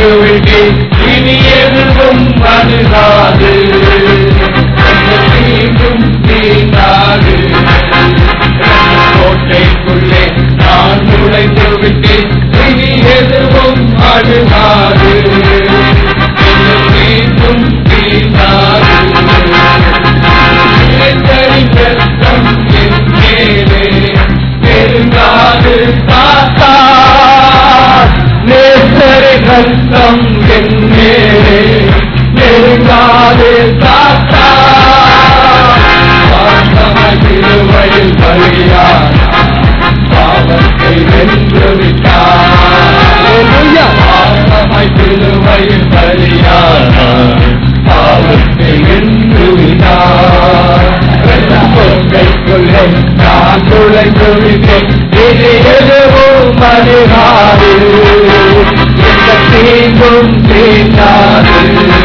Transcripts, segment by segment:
விட்டு இனி எதுவும் அணுகாது எங்கள் தீங்கும் தீண்டாது கோட்டைக்குள்ளே நான் நுழைந்து விட்டேன் இனி எதுவும் அணுகாது எங்கள் தீங்கும் தீண்டாது நிலைத்தரின் ரத்தம் என் மேலே நெருங்காது சாத்தா நேசரின் ரத்தம் என் மேலே நெருங்காது சாத்தா வாசமாய் திருவழில் பலியானார் பாவத்தை வென்று விட்டார் வாசமாய் திருவழில் பலியானார் பாவத்தை வென்று விட்டார் கொள்கைக்குள்ளே நான் நுழைந்து விட்டேன் இது எதுவும் அணுகாது எந்த தீங்கும் தீண்டாது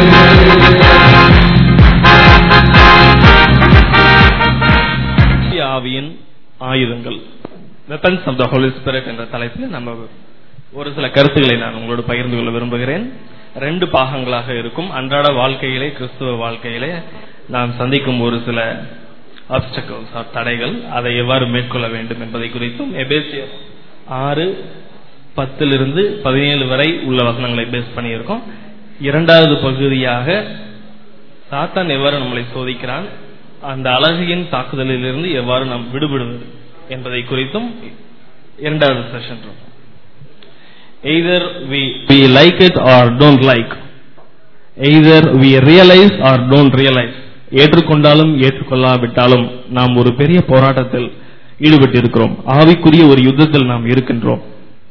தூய ஆவியின் ஆயுதங்கள் weapons of the holy spirit என்ற தலைப்பில் நம்ம ஒரு சில கருத்துக்களை நான் உங்களோடு பகிர்ந்து கொள்ள விரும்புகிறேன் ரெண்டு பாகங்களாக இருக்கும் அன்றாட வாழ்க்கையிலே கிறிஸ்துவ வாழ்க்கையிலே நாம் சந்திக்கும் ஒரு சில ஆப்ஸ்டக்கல்ஸ் தடைகள் அதை எவ்வாறு மேற்கொள்ள வேண்டும் என்பதை குறித்தும் எபேசியர் ஆறு பத்திலிருந்து பதினேழு வரை உள்ள வசனங்களை பேஸ் பண்ணியிருக்கோம் இரண்டாவது பகுதியாக சாத்தான் எவ்வாறு நம்மளை சோதிக்கிறான் அந்த அழகியின் தாக்குதலிலிருந்து எவ்வாறு நாம் விடுபடுவது என்பதை குறித்தும் இரண்டாவது செஷன் இருக்கும் either we we like it or don't like either we realise or don't realise ஏற்றுக்கொண்டாலும் ஏற்றுக்கொள்ளாவிட்டாலும் நாம் ஒரு பெரிய போராட்டத்தில் ஈடுபட்டிருக்கிறோம் ஆவிக்குரிய ஒரு யுத்தத்தில் நாம் இருக்கின்றோம்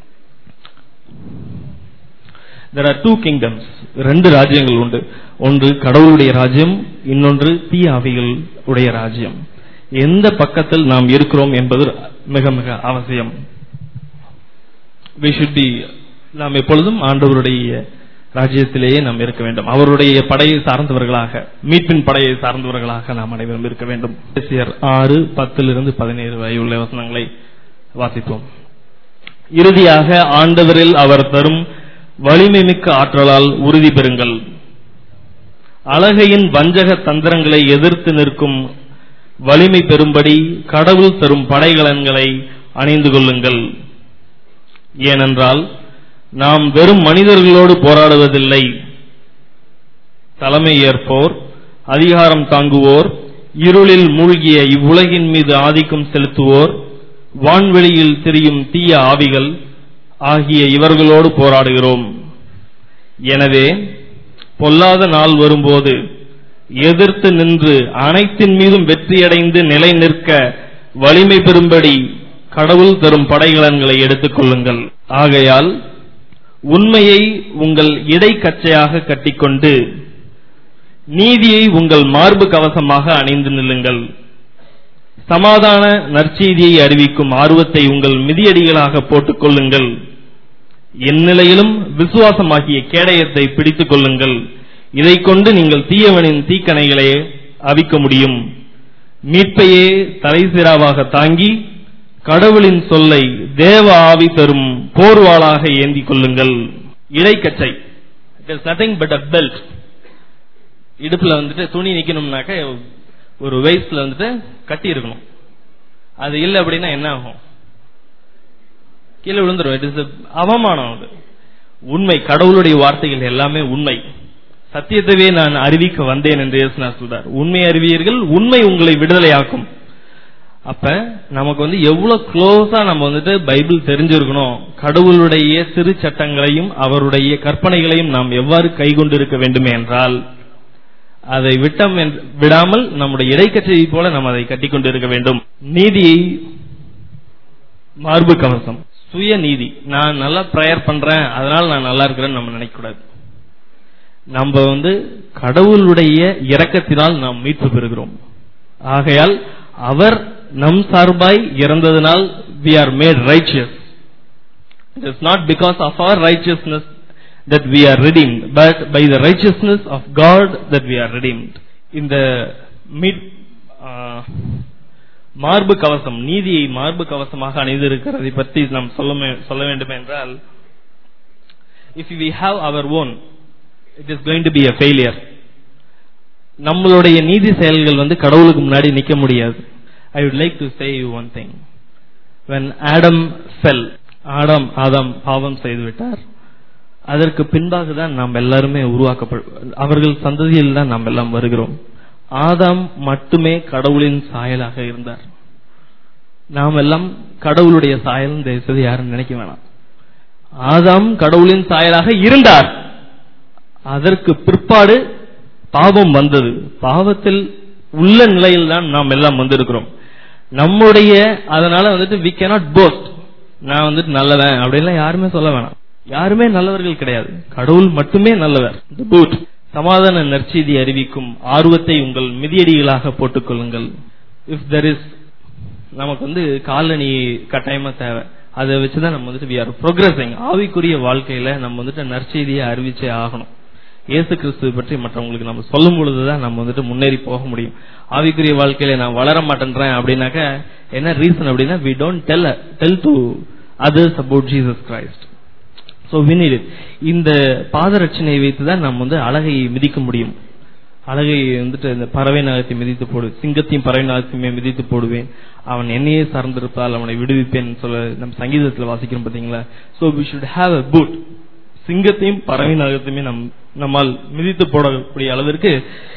there are two kingdoms ரெண்டு ராஜ்யங்கள் உண்டு ஒன்று கடவுளுடைய ராஜ்யம் இன்னொன்று தீ ஆவிகள் உடைய ராஜ்யம் எந்த பக்கத்தில் நாம் இருக்கிறோம் என்பது மிக மிக அவசியம் we should be நாம் எப்பொழுதும் ஆண்டவருடைய ராஜ்யத்திலேயே நாம் இருக்க வேண்டும் அவருடைய படையை சார்ந்தவர்களாக மீட்பின் படையை சார்ந்தவர்களாக நாம் அனைவரும் இருக்க வேண்டும் எபேசியர் ஆறு பத்திலிருந்து பதினேழு வரை உள்ள வசனங்களை வாசிப்போம் இறுதியாக ஆண்டவரில் அவர் தரும் வலிமை மிக்க ஆற்றலால் உறுதி பெறுங்கள் அழகையின் வஞ்சக தந்திரங்களை எதிர்த்து நிற்கும் வலிமை பெறும்படி கடவுள் தரும் படைகலன்களை அணிந்து கொள்ளுங்கள் ஏனென்றால் நாம் வெறும் மனிதர்களோடு போராடுவதில்லை தலைமை ஏற்போர் அதிகாரம் தாங்குவோர் இருளில் மூழ்கிய இவ்வுலகின் மீது ஆதிக்கம் செலுத்துவோர் வான்வெளியில் திரியும் தீய ஆவிகள் ஆகிய இவர்களோடு போராடுகிறோம் எனவே பொல்லாத நாள் வரும்போது எதிர்த்து நின்று அனைத்தின் மீதும் வெற்றியடைந்து நிலை நிற்க வலிமை பெறும்படி கடவுள் தரும் படைகலன்களை எடுத்துக் கொள்ளுங்கள் ஆகையால் உண்மையை உங்கள் இடைக்கச்சையாக கட்டிக்கொண்டு நீதியை உங்கள் மார்பு கவசமாக அணிந்து நில்லுங்கள் சமாதான நற்செய்தியை அறிவிக்கும் ஆர்வத்தை உங்கள் மிதியடிகளாக போட்டுக் கொள்ளுங்கள் எந்நிலையிலும் விசுவாசமாகிய கேடயத்தை பிடித்துக் கொள்ளுங்கள் இதைக் கொண்டு நீங்கள் தீயவனின் தீக்கணைகளை அவிக்க முடியும் மீட்பையே தலைசிராவாக தாங்கி கடவுளின் சொல்லை தேவ ஆவி தரும் போர்வாளாக ஏந்திக் கொள்ளுங்கள் இடைக்கச்சை it is nothing but a belt இடுப்புல வந்துட்டு துணி நிக்கணும்னாக்க ஒரு வயசுல வந்துட்டு கட்டி இருக்கணும் அது இல்லை அப்படின்னா என்ன ஆகும் கீழே விழுந்துரும் இட் இஸ் அவமானம் அது உண்மை கடவுளுடைய வார்த்தைகள் எல்லாமே உண்மை சத்தியத்தையே நான் அறிவிக்க வந்தேன் என்று இயேசுநாதர் சொல்றார் உண்மை அறிவியர்கள் உண்மை உங்களை விடுதலையாக்கும் அப்ப நமக்கு வந்து எவ்வளவு க்ளோஸா நம்ம வந்துட்டு பைபிள் தெரிஞ்சிருக்கணும் கடவுளுடைய சிறு சட்டங்களையும் அவருடைய கற்பனைகளையும் நாம் எவ்வாறு கைகொண்டிருக்க வேண்டும் என்றால் அதை விட்டம் என்று- விடாமல் நம்முடைய இடைக்கச்சை போல நாம் அதை கட்டிக்கொண்டிருக்க வேண்டும் நீதியை மார்பு கவசம் சுய நீதி நான் நல்லா ப்ரேயர் பண்றேன் அதனால நான் நல்லா இருக்கிறேன்னு நம்ம நினைக்க கூடாது நம்ம வந்து கடவுளுடைய இரக்கத்தினால் நாம் மீட்பு பெறுகிறோம் ஆகையால் அவர் நம் சார்பாய் இறந்ததினால் we are made righteous it is not because of our righteousness that we are redeemed but by the righteousness of God that we are redeemed இந்த மீட் ஆ, மார்பு கவசம் நீதியை மார்பு கவசமாக அணிந்திருக்கிறதை பற்றி நாம் சொல்ல மே- சொல்ல வேண்டும் என்றால் if we have our own it is going to be a failure நம்மளுடைய நீதி செயல்கள் வந்து கடவுளுக்கு முன்னாடி நிக்க முடியாது I would like to say you one thing when Adam fell Adam ஆதாம் பாவம் செய்து விட்டார் அதற்கு பின்பாக தான் நாம் எல்லாருமே உருவாக்கப்ப அவர்கள் சந்ததியில் தான் நாம் எல்லாம் வருகிறோம் ஆதாம் மட்டுமே கடவுளின் சாயலாக இருந்தார் நாம் எல்லாம் கடவுளுடைய சாயல் தயவுசெய்து யாரும் நினைக்க வேணாம் ஆதாம் கடவுளின் சாயலாக இருந்தார் அதற்கு பிற்பாடு பாவம் வந்தது பாவத்தில் உள்ள நிலையில் தான் நாம் எல்லாம் வந்திருக்கிறோம் நம்முடைய அதனால வந்துட்டு வி கேனாட் போஸ்ட் நான் வந்துட்டு நல்லவன் அப்படின்லாம் யாருமே சொல்ல வேணாம் யாருமே நல்லவர்கள் கிடையாது கடவுள் மட்டுமே நல்லவர் பூட் சமாதான நற்செய்தி அறிவிக்கும் ஆர்வத்தை உங்கள் மிதியடிகளாக போட்டுக் கொள்ளுங்கள் இஃப் தெர் இஸ் நமக்கு வந்து காலனி கட்டாயமா தேவை அதை வச்சுதான் நம்ம வந்துட்டு வி ஆர் ப்ரோக்ரஸிங் ஆவிக்குரிய வாழ்க்கையில நம்ம வந்துட்டு நற்செய்தியை அறிவிச்சே ஆகணும் இயேசு கிறிஸ்துவை பற்றி மற்றவங்களுக்கு நம்ம சொல்லும் பொழுதுதான் நம்ம வந்துட்டு முன்னேறி போக முடியும் ஆவிக்குரிய வாழ்க்கையில நான் வளர மாட்டேன்றேன் அப்படின்னாக்க என்ன ரீசன் அப்படின்னா we don't tell tell to others about Jesus Christ so we need it. இந்த பாதரட்சணையை வைத்து தான் நம்ம வந்து அழகை மிதிக்க முடியும் அழகை வந்துட்டு இந்த பறவை நகத்தை மிதித்து போடு சிங்கத்தையும் பறவை நகத்தையுமே மிதித்து போடுவேன் அவன் என்னையே சார்ந்திருப்பால் அவனை விடுவிப்பேன் சொல்ல நம்ம சங்கீதத்தில் வாசிக்கிறோம் பாத்தீங்களா so we should have a boot சிங்கத்தையும் பறவை நகத்தையுமே நம் நம்மால் மிதித்து போடக்கூடிய அளவிற்கு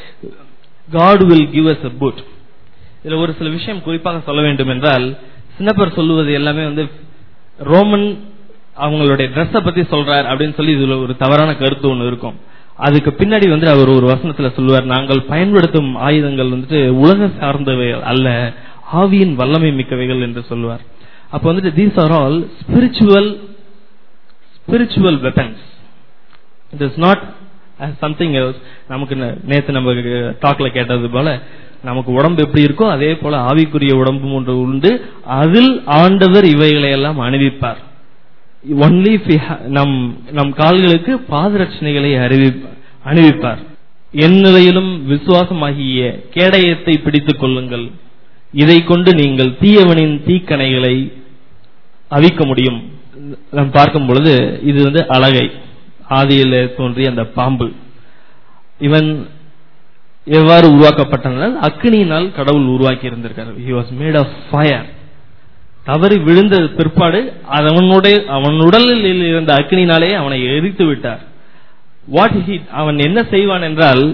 God will give us a boot இதுல ஒரு சில விஷயம் குறிப்பாக சொல்ல வேண்டும் என்றால் சின்னப்பர் சொல்லுவது எல்லாமே வந்து ரோமன் அவங்களுடைய ட்ரெஸ்ஸ பத்தி சொல்றார் அப்படின்னு சொல்லி இதுல ஒரு தவறான கருத்து ஒண்ணு இருக்கும் அதுக்கு பின்னாடி வந்து அவர் ஒரு வசனத்துல சொல்லுவார் நாங்கள் பயன்படுத்தும் ஆயுதங்கள் வந்துட்டு உலக சார்ந்தவைகள் அல்ல ஆவியின் வல்லமை மிக்கவைகள் என்று சொல்லுவார் அப்ப வந்துட்டு these are all spiritual spiritual weapons it is not something else நமக்கு நே- நேத்து நம்ம டாக்ல கேட்டது போல நமக்கு உடம்பு எப்படி இருக்கோ அதே போல ஆவிக்குரிய உடம்பும் ஒன்று உண்டு அதில் ஆண்டவர் இவைகளை எல்லாம் அணிவிப்பார் ஒன்லி நம் நம் கால்களுக்கு பாதரட்சணைகளை அறிவி அணிவிப்பார் என் நிலையிலும் விசுவாசமாகிய கேடயத்தை பிடித்துக் கொள்ளுங்கள் இதை கொண்டு நீங்கள் தீயவனின் தீக்கணைகளை அவிக்க முடியும் நாம் பார்க்கும் பொழுது இது வந்து அழகை ஆதியில தோன்றிய அந்த பாம்பு இவன் எவ்வாறு உருவாக்கப்பட்டனால் அக்னியினால் கடவுள் உருவாக்கி இருந்திருக்காரு he was made of fire தவறி விழுந்த பிற்பாடு அவனுடைய அவன் உடலில் இருந்த அக்னினாலே அவனை எரித்து விட்டார் வாட் he அவன் என்ன செய்வான் என்றால்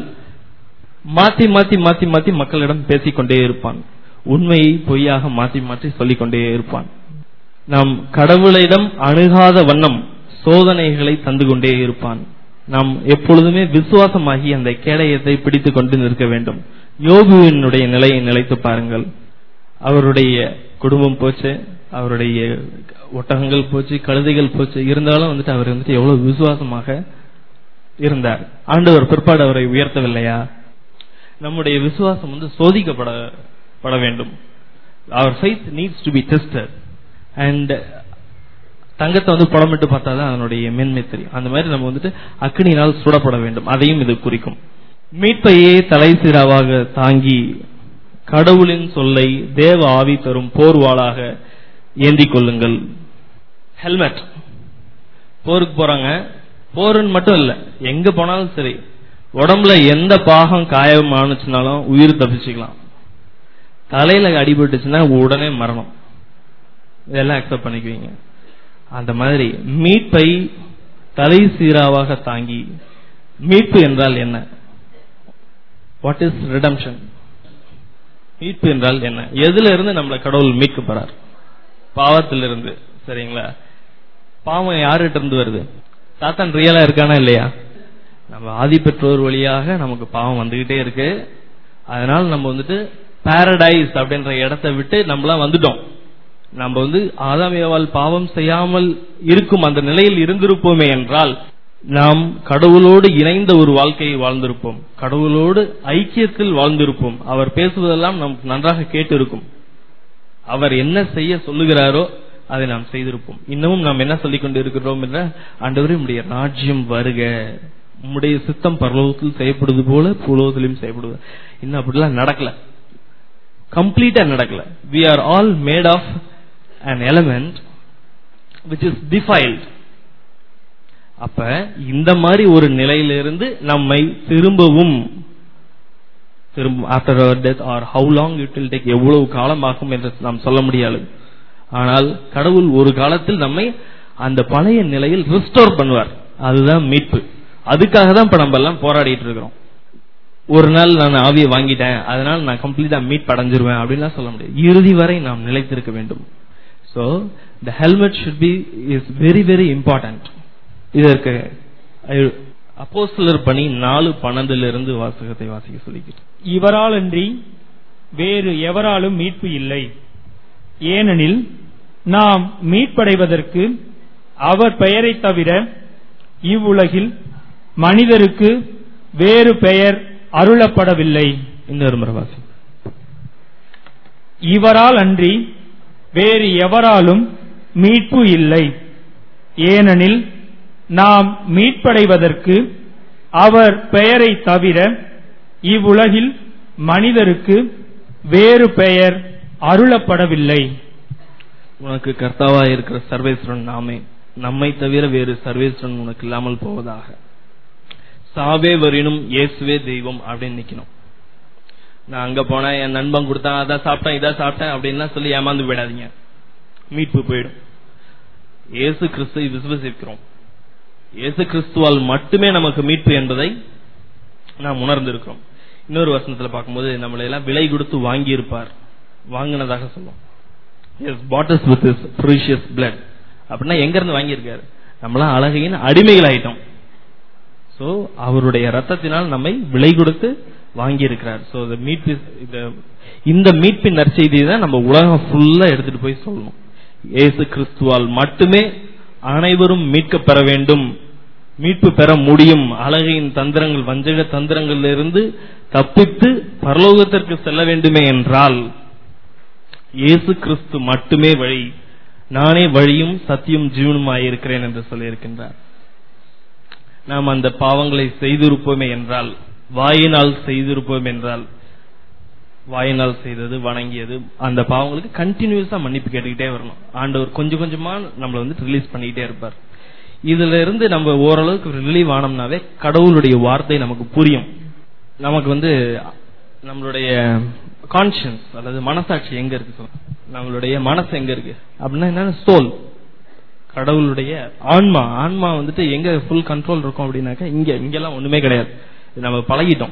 மாத்தி மாத்தி மாத்தி மாத்தி மக்களிடம் பேசிக்கொண்டே இருப்பான் உண்மையை பொய்யாக மாற்றி மாற்றி சொல்லிக் கொண்டே இருப்பான் நாம் கடவுளிடம் அணுகாத வண்ணம் சோதனைகளை தந்து கொண்டே இருப்பான் நாம் எப்பொழுதுமே விசுவாசமாகி அந்த கேடயத்தை பிடித்துக் கொண்டு நிற்க வேண்டும் யோபுவினுடைய நிலையை நிலைத்து பாருங்கள் அவருடைய குடும்பம் போச்சு அவருடைய ஒட்டகங்கள் போச்சு கழுதைகள் போச்சு இருந்தாலும் வந்துட்டு அவர் வந்துட்டு எவ்வளவு விசுவாசமாக இருந்தார் ஆண்டவர் பிற்பாடு அவரை உயர்த்தவில்லையா நம்முடைய விசுவாசம் வந்து சோதிக்கப்பட பட வேண்டும் அவர் faith needs to be tested and தங்கத்தை வந்து புடமிட்டு பார்த்தா தான் அதனுடைய மேன்மை தெரியும் அந்த மாதிரி நம்ம வந்துட்டு அக்னியினால் சுடப்பட வேண்டும் அதையும் இது குறிக்கும் மீட்பையே தலை சீராவாக தாங்கி கடவுளின் சொல்லை தேவ ஆவி தரும் போர்வாளாக ஏந்திக் கொள்ளுங்கள் ஹெல்மெட் போருக்கு போறாங்க போருன்னு மட்டும் இல்ல எங்க போனாலும் சரி உடம்புல எந்த பாகம் காயம் ஆணுச்சுனாலும் உயிர் தப்பிச்சுக்கலாம் தலையில அடிபட்டுச்சுன்னா உடனே மரணம் இதெல்லாம் அக்செப்ட் பண்ணிக்குவீங்க அந்த மாதிரி மீட்பை தலை சீராவாக தாங்கி மீட்பு என்றால் என்ன வாட் இஸ் ரிடம்ஷன் மீட்பு என்றால் என்ன எதுல இருந்து நம்மளை கடவுள் மீட்க போறார் பாவத்திலிருந்து சரிங்களா பாவம் யாருகிட்ட இருந்து வருது சாத்தான் ரியலா இருக்கானா இல்லையா நம்ம ஆதி பெற்றோர் வழியாக நமக்கு பாவம் வந்துகிட்டே இருக்கு அதனால நம்ம வந்துட்டு பாரடைஸ் அப்படின்ற இடத்தை விட்டு நம்மளாம் வந்துட்டோம் நம்ம வந்து ஆதாம் ஏவாள் பாவம் செய்யாமல் இருக்கும் அந்த நிலையில் இருந்திருப்போமே என்றால் நாம் கடவுளோடு இணைந்த ஒரு வாழ்க்கையை வாழ்ந்திருப்போம் கடவுளோடு ஐக்கியத்தில் வாழ்ந்திருப்போம் அவர் பேசுவதெல்லாம் நமக்கு நன்றாக கேட்டிருக்கும் அவர் என்ன செய்ய சொல்லுகிறாரோ அதை நாம் செய்திருப்போம் இன்னமும் நாம் என்ன சொல்லிக் கொண்டு இருக்கிறோம் என்ற ஆண்டவரே உடைய ராஜ்யம் வருக உம்முடைய சித்தம் பரலோகத்தில் செய்யப்படுவது போல பூலோகத்திலும் செய்யப்படுவது இன்னும் அப்படிலாம் நடக்கல கம்ப்ளீட்டா நடக்கல we are all made of an element which is defiled அப்ப இந்த மாதிரி ஒரு நிலையிலிருந்து நம்மை திரும்பவும் திரும்ப after our death or how long it will take எவ்வளவு காலம் ஆகும் என்று நாம் சொல்ல முடியாது ஆனால் கடவுள் ஒரு காலத்தில் நம்மை அந்த பழைய நிலையில் ரிஸ்டோர் பண்ணுவார் அதுதான் மீட்பு அதுக்காக தான் இப்ப நம்ம எல்லாம் போராடிட்டு இருக்கிறோம் ஒரு நாள் நான் ஆவியை வாங்கிட்டேன் அதனால நான் கம்ப்ளீட்டா மீட் அடைஞ்சிருவேன் அப்படின்லாம் சொல்ல முடியாது இறுதி வரை நாம் நிலைத்திருக்க வேண்டும் so the helmet should be is very very important இதற்கு அப்போஸ்தலர் பணி நாலு பன்னெண்டுல இருந்து வாசகத்தை வாசிக்க சொல்லிக்கிறேன் இவராலன்றி வேறு எவராலும் மீட்பு இல்லை ஏனெனில் நாம் மீட்படைவதற்கு அவர் பெயரைத் தவிர இவ்வுலகில் மனிதருக்கு வேறு பெயர் அருளப்படவில்லை இன்னொரு முறை வாசி இவரால் அன்றி வேறு எவராலும் மீட்பு இல்லை ஏனெனில் நாம் மீட்படைவதற்கு அவர் பெயரைத் தவிர இவ்வுலகில் மனிதருக்கு வேறு பெயர் அருளப்படவில்லை உனக்கு கர்த்தாவா இருக்கிற சர்வேஸ்வரன் நாமே நம்மை தவிர வேறு சர்வேஸ்வரன் உனக்கு இல்லாமல் போவதாக சாவே வரினும் இயேசுவே தெய்வம் அப்படின்னு நிக்கணும் நான் அங்க போனேன் என் நண்பன் கொடுத்தான் அதான் சாப்பிட்டேன் இதான் சாப்பிட்டேன் அப்படின்லாம் சொல்லி ஏமாந்து போயிடாதீங்க மீட்பு போயிடும் இயேசு கிறிஸ்துவை விசுவசிக்கிறோம் இயேசு கிறிஸ்துவால் மட்டுமே நமக்கு மீட்பு என்பதை நாம் உணர்ந்திருக்கிறோம் இன்னொரு வசனத்துல பார்க்கும்போது நம்மளை எல்லாம் விலை கொடுத்து வாங்கி இருப்பார் வாங்கினதாக சொல்லுவோம் he's bought us with his precious blood அப்படின்னா எங்க இருந்து வாங்கியிருக்காரு நம்மளாம் அழகையின் அடிமைகள் ஆயிட்டோம் சோ அவருடைய ரத்தத்தினால் நம்மை விலை கொடுத்து வாங்கி இருக்கிறார் சோ மீட்பு இந்த மீட்பின் நற்செய்தியை தான் நம்ம உலகம் ஃபுல்லா எடுத்துட்டு போய் சொல்லணும் இயேசு கிறிஸ்துவால் மட்டுமே அனைவரும் மீட்க பெற வேண்டும் மீட்பு பெற முடியும் அழகையின் தந்திரங்கள் வஞ்சக தந்திரங்களிலிருந்து தப்பித்து பரலோகத்திற்கு செல்ல வேண்டுமே என்றால் இயேசு கிறிஸ்து மட்டுமே வழி நானே வழியும் சத்தியும் ஜீவனுமாயிருக்கிறேன் என்று சொல்லியிருக்கின்றார் நாம் அந்த பாவங்களை செய்திருப்போமே என்றால் வாயினால் செய்திருப்போம் என்றால் வாயினால் செய்தது வணங்கியது அந்த பாவங்களுக்கு கண்டினியூஸா மன்னிப்பு கேட்டுக்கிட்டே வரணும் ஆண்டவர் கொஞ்சம் கொஞ்சமா நம்மளை வந்து ரிலீஸ் பண்ணிக்கிட்டே இருப்பார் இதுல இருந்து நம்ம ஓரளவுக்கு ரிலீவ் ஆனோம்னாவே கடவுளுடைய வார்த்தை நமக்கு புரியும் நமக்கு வந்து நம்மளுடைய கான்சியன்ஸ் அதாவது மனசாட்சி எங்க இருக்கு சொல்லுங்க நம்மளுடைய மனசு எங்க இருக்கு அப்படின்னா என்ன சோல் கடவுளுடைய ஆன்மா ஆன்மா வந்துட்டு எங்க ஃபுல் கண்ட்ரோல் இருக்கும் அப்படின்னாக்கா இங்க இங்கெல்லாம் ஒண்ணுமே கிடையாது இது நம்ம பழகிட்டோம்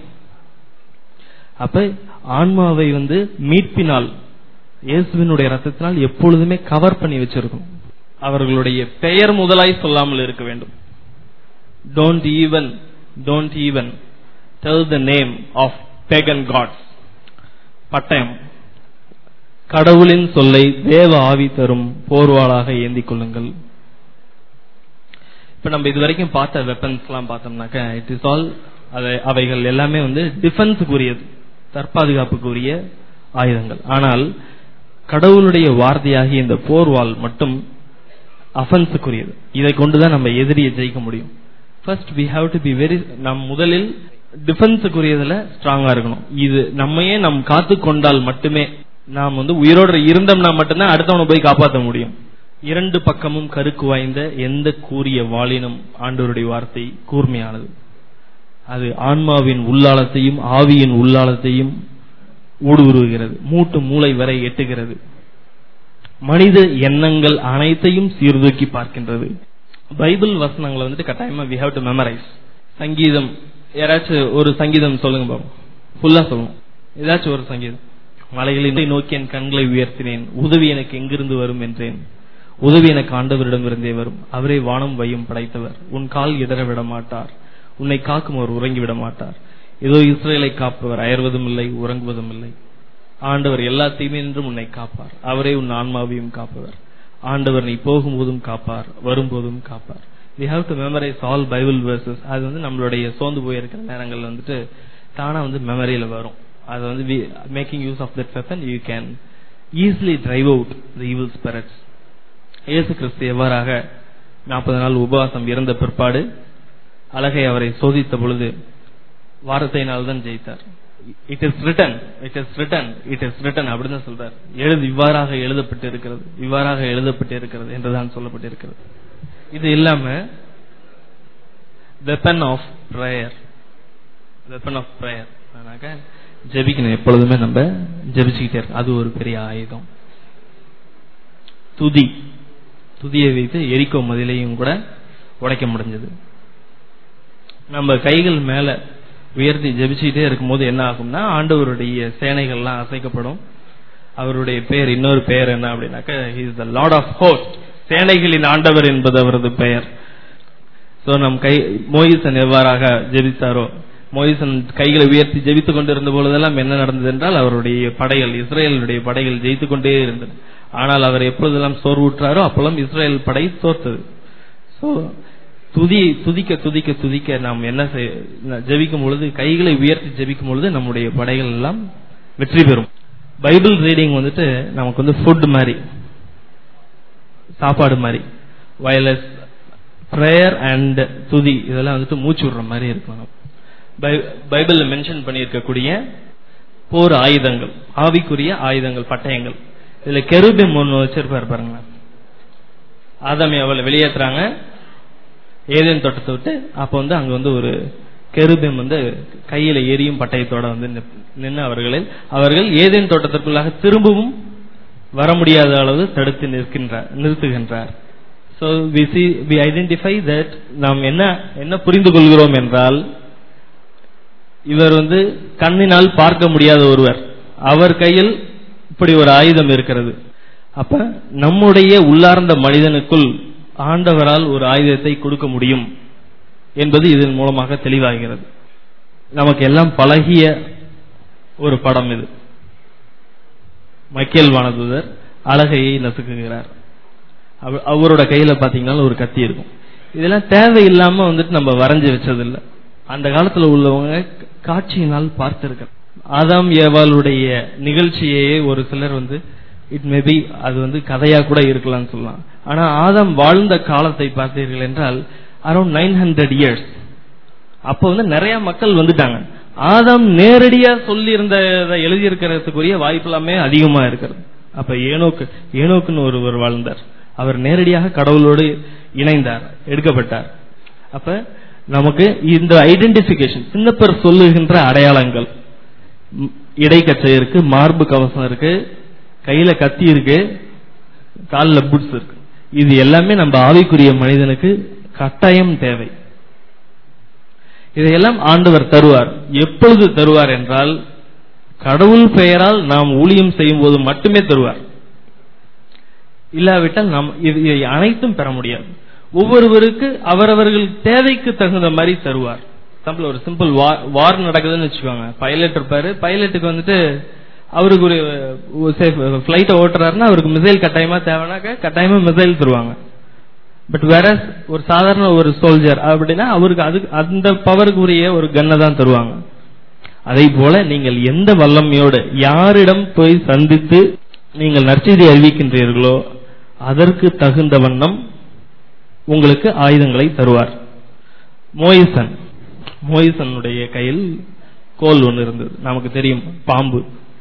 அப்ப ஆன்மாவை வந்து மீட்பினால் இயேசுவினுடைய ரத்தத்தினால் எப்பொழுதுமே கவர் பண்ணி வச்சிருக்கும் அவர்களுடைய பெயர் முதலாய் சொல்லாமல் இருக்க வேண்டும் don't even don't even tell the name of pagan gods பட்டயம் கடவுளின் சொல்லை தேவ ஆவி தரும் போர்வாளாக ஏந்திக் கொள்ளுங்கள் இப்ப நம்ம இது வரைக்கும் பார்த்த வெப்பன்ஸ் எல்லாம் பார்த்தோம்னாக்க இட் இஸ் ஆல் அவைகள் எல்லாமே வந்து டிஃபென்ஸுக்குரியது தற்பாதுகாப்புக்குரிய ஆயுதங்கள் ஆனால் கடவுளுடைய வார்த்தையாகிய இந்த போர்வால் மட்டும் அஃபென்ஸுக்குரியது இதை கொண்டுதான் நம்ம எதிரியை ஜெயிக்க முடியும் first we have to be very நம் முதலில் டிஃபென்ஸுக்குரியதுல ஸ்ட்ராங்கா இருக்கணும் இது நம்மையே நம் காத்து கொண்டால் மட்டுமே நாம் வந்து உயிரோடு இருந்தோம்னா மட்டும்தான் அடுத்தவனை போய் காப்பாற்ற முடியும் இரண்டு பக்கமும் கருக்கு வாய்ந்த எந்த கூறிய வாளினும் ஆண்டவருடைய வார்த்தை கூர்மையானது அது ஆன்மாவின் உள்ளாளத்தையும் ஆவியின் உள்ளாளத்தையும் ஊடுருவுகிறது மூட்டு மூளை வரை எட்டுகிறது மனித எண்ணங்கள் அனைத்தையும் சீர்தூக்கி பார்க்கின்றது பைபிள் வசனங்களை வந்துட்டு கட்டாயமா வி ஹாவ் டு மெமரைஸ் சங்கீதம் யாராச்சும் ஒரு சங்கீதம் சொல்லுங்க பாபு ஃபுல்லா சொல்லணும் ஏதாச்சும் ஒரு சங்கீதம் மலைகளை நோக்கி என் கண்களை உயர்த்தினேன் உதவி எனக்கு எங்கிருந்து வரும் என்றேன் உதவி எனக்கு ஆண்டவரிடமிருந்தே வரும் அவரே வானம் வையும் படைத்தவர் உன் கால் இடர விட மாட்டார் உன்னை காக்கும் அவர் உறங்கி விட மாட்டார் ஏதோ இஸ்ரேலை காப்பவர் அயர்வதும் இல்லை உறங்குவதும் இல்லை ஆண்டவர் எல்லா தீமையின்றும் உன்னை காப்பார் அவரே உன் ஆன்மாவையும் காப்பவர் ஆண்டவர் நீ போகும்போதும் காப்பார் வரும்போதும் காப்பார் we have to memorise all Bible verses அது வந்து நம்மளுடைய சோர்ந்து போயிருக்கிற நேரங்கள்ல வந்துட்டு தானா வந்து மெமரியில வரும் அது வந்து making use of that weapon you can easily drive out the evil spirits இயேசு கிறிஸ்து எவ்வாறாக நாற்பது நாள் உபவாசம் இருந்த பிற்பாடு அழகை அவரை சோதித்த பொழுது வார்த்தையினால் தான் ஜெயித்தார் it is written it is written it is written அப்படின்னு சொல்றார் எழுது இவ்வாறாக எழுதப்பட்டு இருக்கிறது இவ்வாறாக எழுதப்பட்டு இருக்கிறது என்றுதான் சொல்லப்பட்டிருக்கிறது இது இல்லாம weapon of prayer weapon of prayer அதனாக்க ஜெபிக்கணும் எப்பொழுதுமே நம்ம ஜெபிச்சுக்கிட்டே இருக்கோம் அது ஒரு பெரிய ஆயுதம் துதி துதியை வைத்து எரிக்கோ மதிலையும் கூட உடைக்க முடிஞ்சது நம்ம கைகள் மேல உயர்த்தி ஜெபிச்சுக்கிட்டே இருக்கும்போது என்ன ஆகும்னா ஆண்டவருடைய சேனைகள்லாம் அசைக்கப்படும் அவருடைய பெயர் இன்னொரு பெயர் என்ன அப்படின்னாக்க is the lord of host சேனைகளின் ஆண்டவர் என்பது அவரது பெயர் சோ நம் கை மோயிசன் எவ்வாறாக ஜெபித்தாரோ மோயிசன் கைகளை உயர்த்தி ஜெபித்துக் கொண்டிருந்த பொழுதெல்லாம் என்ன நடந்தது என்றால் அவருடைய படைகள் இஸ்ரேலுடைய படைகள் ஜெயித்துக் கொண்டே இருந்தது ஆனால் அவர் எப்பொழுதெல்லாம் சோர்வுற்றாரோ அப்பெல்லாம் இஸ்ரேல் படை தோற்றது சோ துதி துதிக்க துதிக்க துதிக்க நாம் என்ன செய்ய ஜெபிக்கும் பொழுது கைகளை உயர்த்தி ஜெபிக்கும் பொழுது நம்முடைய படைகள் எல்லாம் வெற்றி பெறும் பைபிள் ரீடிங் வந்துட்டு நமக்கு வந்து ஃபுட் மாதிரி சாப்பாடு மாதிரி வயலஸ் ப்ரேயர் அண்ட் துதி இதெல்லாம் வந்துட்டு மூச்சு விடுற மாதிரி இருக்கும் பைபிள்ல மென்ஷன் பண்ணியிருக்கக்கூடிய போர் ஆயுதங்கள் ஆவிக்குரிய ஆயுதங்கள் பட்டயங்கள் இதுல கெருபிம் ஒன்று வச்சிருப்பாரு பாருங்க ஆதாமி அவளை வெளியேற்றுறாங்க ஏதேன் தோட்டத்தை விட்டு அப்ப வந்து அங்க வந்து ஒரு கெருபிம் வந்து கையில எரியும் பட்டயத்தோட வந்து நின்று அவர்களை அவர்கள் ஏதேன் தோட்டத்திற்குள்ளாக திரும்பவும் வர முடியாத அளவு தடுத்து நிற்கின்றார் நிறுத்துகின்றார் so we see we identify that நாம் என்ன என்ன புரிந்து கொள்கிறோம் என்றால் இவர் வந்து கண்ணினால் பார்க்க முடியாத ஒருவர் அவர் கையில் இப்படி ஒரு ஆயுதம் இருக்கிறது அப்ப நம்முடைய உள்ளார்ந்த மனிதனுக்குள் ஆண்டவரால் ஒரு ஆயுதத்தை கொடுக்க முடியும் என்பது இதன் மூலமாக தெளிவாகிறது நமக்கு எல்லாம் பழகிய ஒரு படம் இது மைக்கேல் வானதூதர் அழகையை நசுக்குகிறார் அவரோட கையில பாத்தீங்கன்னா ஒரு கத்தி இருக்கும் இதெல்லாம் தேவையில்லாம வந்துட்டு நம்ம வரைஞ்சு வச்சது இல்ல அந்த காலத்துல உள்ளவங்க காட்சியினால் பார்த்திருக்க ஆதாம் ஏவாளுடைய நிகழ்ச்சியையே ஒரு சிலர் வந்து இட் மேபி அது வந்து கதையா கூட இருக்கலாம்னு சொல்லலாம் ஆனா ஆதாம் வாழ்ந்த காலத்தை பார்த்தீர்கள் என்றால் அரௌண்ட் நைன் ஹண்ட்ரட் இயர்ஸ் அப்ப வந்து நிறைய மக்கள் வந்துட்டாங்க ஆதாம் நேரடியா சொல்லி இருந்த எழுதியிருக்கிறதுக்குரிய வாய்ப்பு எல்லாமே அதிகமா இருக்கிறது அப்ப ஏனோக்கு ஏனோக்குன்னு ஒருவர் வாழ்ந்தார் அவர் நேரடியாக கடவுளோடு இணைந்தார் எடுக்கப்பட்டார் அப்ப நமக்கு இந்த ஐடென்டிபிகேஷன் சின்னப்பர் சொல்லுகின்ற அடையாளங்கள் இடைக்கச்சை இருக்கு மார்பு கவசம் இருக்கு கையில கத்தி இருக்கு காலில் புட்ஸ் இருக்கு இது எல்லாமே நம்ம ஆவிக்குரிய மனிதனுக்கு கட்டாயம் தேவை இதையெல்லாம் ஆண்டவர் தருவார் எப்பொழுது தருவார் என்றால் கடவுள் பெயரால் நாம் ஊழியம் செய்யும் போது மட்டுமே தருவார் இல்லாவிட்டால் நாம் இதை அனைத்தும் பெற முடியாது ஒவ்வொருவருக்கு அவரவர்கள் தேவைக்கு தகுந்த மாதிரி தருவார் எக்ஸாம்பிள் ஒரு சிம்பிள் வார் நடக்குதுன்னு வச்சுக்கோங்க பைலட் இருப்பாரு பைலட்டுக்கு வந்துட்டு அவருக்கு ஒரு பிளைட்டை ஓட்டுறாருன்னா அவருக்கு மிசைல் கட்டாயமா தேவைனாக்க கட்டாயமா மிசைல் தருவாங்க பட் வேற ஒரு சாதாரண ஒரு சோல்ஜர் அப்படின்னா அவருக்கு அது அந்த பவருக்கு உரிய ஒரு கன்னை தான் தருவாங்க அதே போல நீங்கள் எந்த வல்லமையோடு யாரிடம் போய் சந்தித்து நீங்கள் நற்செய்தி அறிவிக்கின்றீர்களோ அதற்கு தகுந்த வண்ணம் உங்களுக்கு ஆயுதங்களை தருவார் மோயிசன் மோயிசனுடைய கையில் கோல் ஒன்று இருந்தது நமக்கு தெரியும் பாம்பு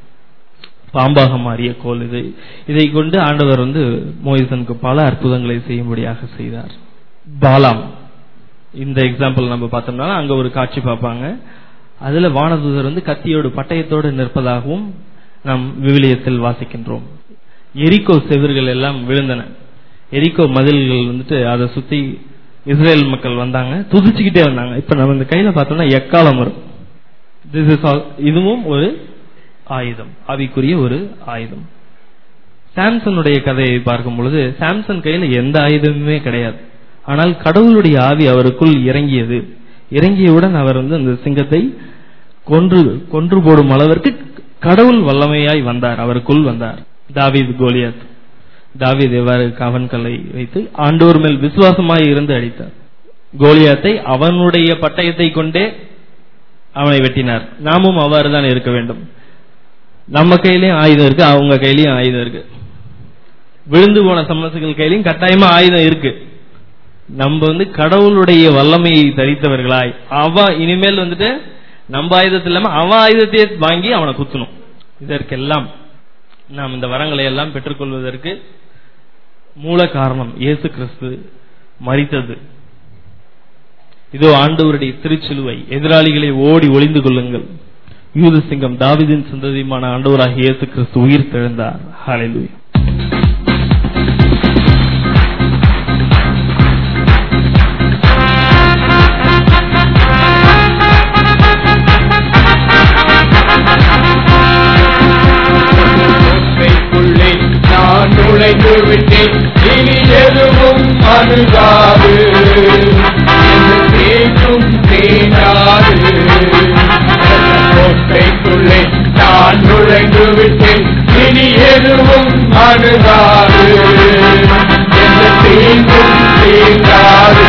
பாம்பாக மாறிய கோல் இது இதை கொண்டு ஆண்டவர் வந்து மோயிசனுக்கு பல அற்புதங்களை செய்யும்படியாக செய்தார் பாலாம் இந்த எக்ஸாம்பிள் நம்ம பார்த்தோம்னா அங்க ஒரு காட்சி பார்ப்பாங்க அதுல வானதூதர் வந்து கத்தியோடு பட்டயத்தோடு நிற்பதாகவும் நாம் விவிலியத்தில் வாசிக்கின்றோம் எரிக்கோ செவிர்கள் எல்லாம் விழுந்தன எரிக்கோ மதில்கள் வந்துட்டு அதை சுத்தி இஸ்ரேல் மக்கள் வந்தாங்க துதிச்சுக்கிட்டே வந்தாங்க இப்ப நம்ம இந்த கையில பார்த்தோம்னா எக்காலம் வரும் திஸ் இஸ் இதுவும் ஒரு ஆயுதம் ஆவிக்குரிய ஒரு ஆயுதம் சாம்சனுடைய கதையை பார்க்கும் பொழுது சாம்சன் கையில எந்த ஆயுதமுமே கிடையாது ஆனால் கடவுளுடைய ஆவி அவருக்குள் இறங்கியது இறங்கியவுடன் அவர் வந்து அந்த சிங்கத்தை கொன்று கொன்று போடும் அளவிற்கு கடவுள் வல்லமையாய் வந்தார் அவருக்குள் வந்தார் தாவீது கோலியாத் தாவீது எவ்வாறு கவன்கல்லை வைத்து ஆண்டோர் மேல் விசுவாசமாய் இருந்து அடித்தார் கோலியாத்தை அவனுடைய பட்டயத்தை கொண்டே அவனை வெட்டினார் நாமும் அவ்வாறு தான் இருக்க வேண்டும் நம்ம கையிலயும் ஆயுதம் இருக்கு அவங்க கையிலயும் ஆயுதம் இருக்கு விழுந்து போன சமஸ்கள் கையிலயும் கட்டாயமா ஆயுதம் இருக்கு நம்ம வந்து கடவுளுடைய வல்லமையை தரித்தவர்களாய் அவ இனிமேல் வந்துட்டு நம்ம ஆயுதத்தில் இல்லாம அவன் ஆயுதத்தையே வாங்கி அவனை குத்தணும் இதற்கெல்லாம் நாம் இந்த வரங்களை எல்லாம் பெற்றுக்கொள்வதற்கு மூல காரணம் இயேசு கிறிஸ்து மறித்தது இதோ ஆண்டவருடைய திருச்சிலுவை எதிராளிகளை ஓடி ஒளிந்து கொள்ளுங்கள் யூத சிங்கம் தாவிதின் சந்ததியுமான ஆண்டவராகிய இயேசு கிறிஸ்து உயிர் தெழுந்தார் ஹalleluya கோட்டைக்குள்ளே நான் நுழைந்து விட்டேன் இனி எதுவும் அணுகாது என்று தேற்றும் தேடாது கோட்டைக்குள்ளே நான் நுழைந்து விட்டேன் இனி எதுவும் அணுகாது என்று தீங்கும் தீண்டாது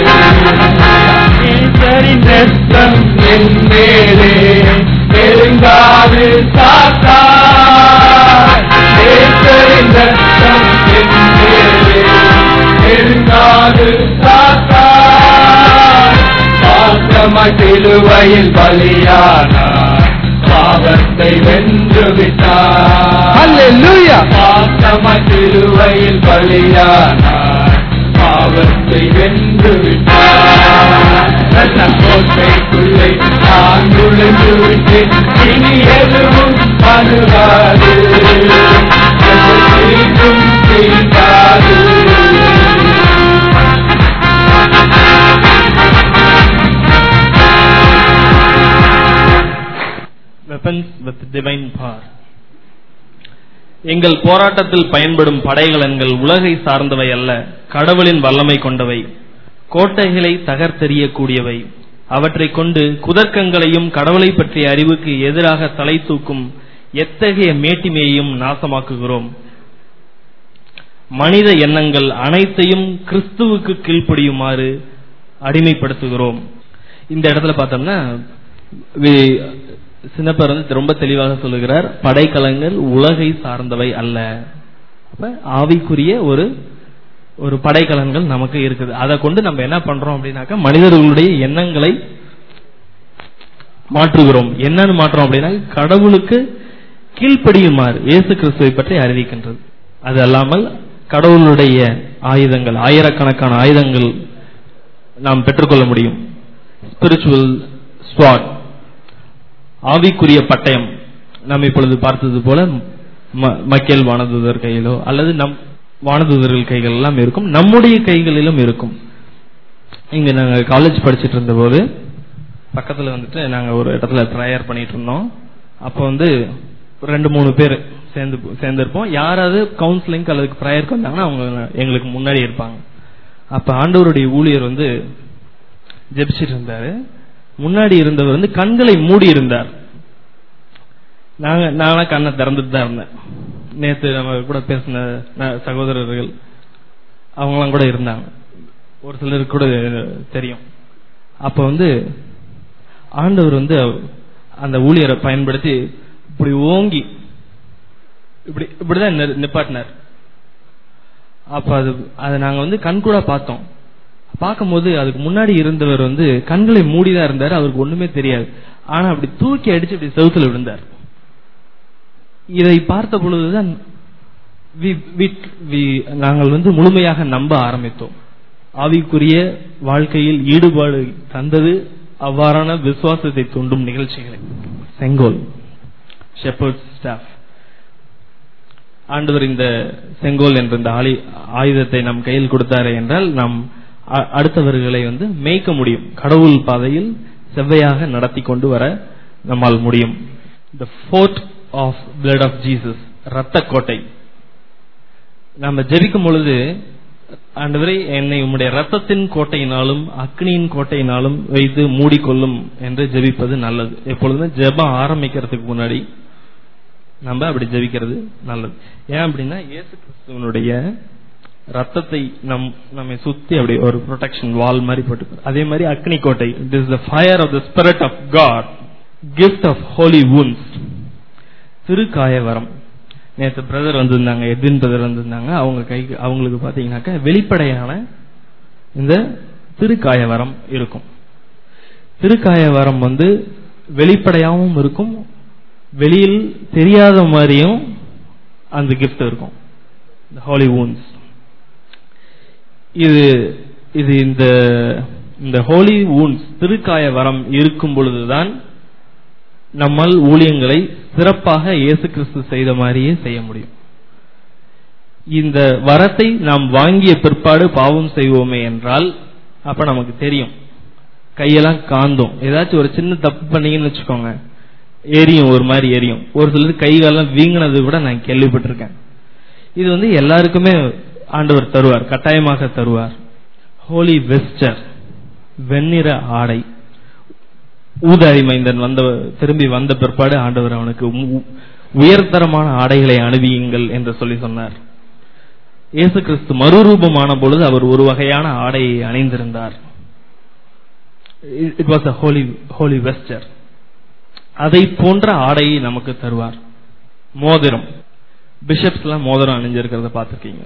நேசரின் ரத்தம் என் மேலே நெருங்காது சாத்தா நேசரின் ரத்தம் என் மேலே நெருங்காது சாத்தா பாசமாய் சிலுவையில் பலியானார் பாவத்தை வென்று விட்டார் Hallelujah. பாசமாய் சிலுவையில் பலியானார் பாவத்தை வென்று விட்டார் நல்ல கோட்டைக்குள்ளே நான் நுழைந்து விட்டேன் இனி எதுவும் அணுகாது தீங்கும் தீண்டாது weapons with divine power எங்கள் போராட்டத்தில் பயன்படும் படைகலன்கள் உலகை சார்ந்தவை அல்ல கடவுளின் வல்லமை கொண்டவை கோட்டைகளை தகர்த்தெறியக்கூடியவை அவற்றைக் கொண்டு குதர்க்கங்களையும் கடவுளை பற்றிய அறிவுக்கு எதிராக தலை தூக்கும் எத்தகைய மேட்டிமையையும் நாசமாக்குகிறோம் மனித எண்ணங்கள் அனைத்தையும் கிறிஸ்துவுக்கு கீழ்ப்படியுமாறு அடிமைப்படுத்துகிறோம் இந்த இடத்துல பார்த்தோம்னா வி- சின்னப்பர் வந்து ரொம்ப தெளிவாக சொல்லுகிறார் படைக்கலங்கள் உலகை சார்ந்தவை அல்ல அப்ப ஆவிக்குரிய ஒரு ஒரு படைக்கலன்கள் நமக்கு இருக்குது அதை கொண்டு நம்ம என்ன பண்றோம் அப்படின்னாக்கா மனிதர்களுடைய எண்ணங்களை மாற்றுகிறோம் என்னன்னு மாற்றோம் அப்படின்னா கடவுளுக்கு கீழ்ப்படியுமாறு இயேசு கிறிஸ்துவை பற்றி அறிவிக்கின்றது அது அல்லாமல் கடவுளுடைய ஆயுதங்கள் ஆயிரக்கணக்கான ஆயுதங்கள் நாம் பெற்றுக்கொள்ள முடியும் ஸ்பிரிச்சுவல் ஸ்வாட் ஆவிக்குரிய பட்டயம் நாம் இப்பொழுது பார்த்தது போல ம- மக்கள் வானதூதர் கையிலோ அல்லது நம் வானதூதர்கள் கைகள் எல்லாம் இருக்கும் நம்முடைய கைகளிலும் இருக்கும் இங்க நாங்க காலேஜ் படிச்சிட்டு இருந்த போது பக்கத்துல வந்துட்டு நாங்க ஒரு இடத்துல ப்ரேயர் பண்ணிட்டு இருந்தோம் அப்ப வந்து ரெண்டு மூணு பேர் சேர்ந்து சேர்ந்திருப்போம் யாராவது கவுன்சிலிங் அல்லது ப்ரேயருக்கு வந்தாங்கன்னா அவங்க எங்களுக்கு முன்னாடி இருப்பாங்க அப்ப ஆண்டவருடைய ஊழியர் வந்து ஜெபிச்சிட்டு இருந்தாரு முன்னாடி இருந்தவர் வந்து கண்களை மூடி இருந்தார் நாங்க நானா கண்ணை திறந்துட்டு தான் இருந்தேன் நேத்து நம்ம கூட பேசின ந- சகோதரர்கள் அவங்களாம் கூட இருந்தாங்க ஒரு சிலருக்கு கூட தெரியும் அப்ப வந்து ஆண்டவர் வந்து அந்த ஊழியரை பயன்படுத்தி இப்படி ஓங்கி இப்படி இப்படிதான் நி- நிப்பாட்டினார் அப்ப அது அதை நாங்க வந்து கண்கூட பார்த்தோம் பார்க்கும்போது அதுக்கு முன்னாடி இருந்தவர் வந்து கண்களை மூடிதான் இருந்தார் அவருக்கு ஒண்ணுமே தெரியாது ஆனா அப்படி தூக்கி அடிச்சு இப்படி செவுத்துல விழுந்தார் இதை பார்த்த பொழுதுதான் we- we- we- நாங்கள் வந்து முழுமையாக நம்ப ஆரம்பித்தோம் ஆவிக்குரிய வாழ்க்கையில் ஈடுபாடு தந்தது அவ்வாறான விசுவாசத்தை தூண்டும் நிகழ்ச்சிகளை செங்கோல் ஷெப்பர்ட் ஸ்டாஃப் ஆண்டவர் இந்த செங்கோல் என்ற இந்த ஆளி- ஆயுதத்தை நம் கையில் கொடுத்தாரே என்றால் நாம் அ- அடுத்தவர்களை வந்து மேய்க்க முடியும் கடவுள் பாதையில் செவ்வையாக நடத்தி கொண்டு வர நம்மால் முடியும் the fort of blood of Jesus ரத்த கோட்டை நம்ம ஜெபிக்கும் பொழுது ஆண்டவரே என்னை உம்முடைய ரத்தத்தின் கோட்டையினாலும் அக்னியின் கோட்டையினாலும் வைத்து மூடிக்கொள்ளும் என்று ஜெபிப்பது நல்லது எப்பொழுதுமே ஜெபம் ஆரம்பிக்கிறதுக்கு முன்னாடி நம்ம அப்படி ஜெபிக்கிறது நல்லது ஏன் அப்படின்னா இயேசு கிறிஸ்துவனுடைய ரத்தத்தை நம் நம்மை சுத்தி அப்படி ஒரு ப்ரொடெக்ஷன் வால் மாதிரி போட்டு அதே மாதிரி அக்னி கோட்டை it is the fire of the spirit of God gift of holy wounds திருக்காயவரம் நேற்று பிரதர் வந்திருந்தாங்க எட்வின் பிரதர் வந்திருந்தாங்க அவங்க கைக்கு அவங்களுக்கு பாத்தீங்கன்னாக்கா வெளிப்படையான இந்த திருக்காயவரம் இருக்கும் திருக்காயவரம் வந்து வெளிப்படையாகவும் இருக்கும் வெளியில் தெரியாத மாதிரியும் அந்த gift இருக்கும் ஹாலி wounds இது இது இந்த இந்த ஹோலி wounds திருக்காய வரம் இருக்கும் பொழுதுதான் நம்மால் ஊழியங்களை சிறப்பாக இயேசு கிறிஸ்து செய்த மாதிரியே செய்ய முடியும் இந்த வரத்தை நாம் வாங்கிய பிற்பாடு பாவம் செய்வோமே என்றால் அப்ப நமக்கு தெரியும் கையெல்லாம் காந்தும் ஏதாச்சும் ஒரு சின்ன தப்பு பண்ணீங்கன்னு வச்சுக்கோங்க எரியும் ஒரு மாதிரி எரியும் ஒரு சிலர் கை காலம் வீங்கினது கூட நான் கேள்விப்பட்டிருக்கேன் இது வந்து எல்லாருக்குமே ஆண்டவர் தருவார் கட்டாயமாக தருவார் ஹோலி வெஸ்டர் வெண்ணிற ஆடை ஊதாரி மைந்தன் வந்த திரும்பி வந்த பிற்பாடு ஆண்டவர் அவனுக்கு உ- உயர்தரமான ஆடைகளை அணிவியுங்கள் என்று சொல்லி சொன்னார் இயேசு கிறிஸ்து மறுரூபமான பொழுது அவர் ஒரு வகையான ஆடையை அணிந்திருந்தார் it was a holy holy vesture அதை போன்ற ஆடையை நமக்கு தருவார் மோதிரம் பிஷப்ஸ் எல்லாம் மோதிரம் அணிஞ்சிருக்கிறத பார்த்திருக்கீங்க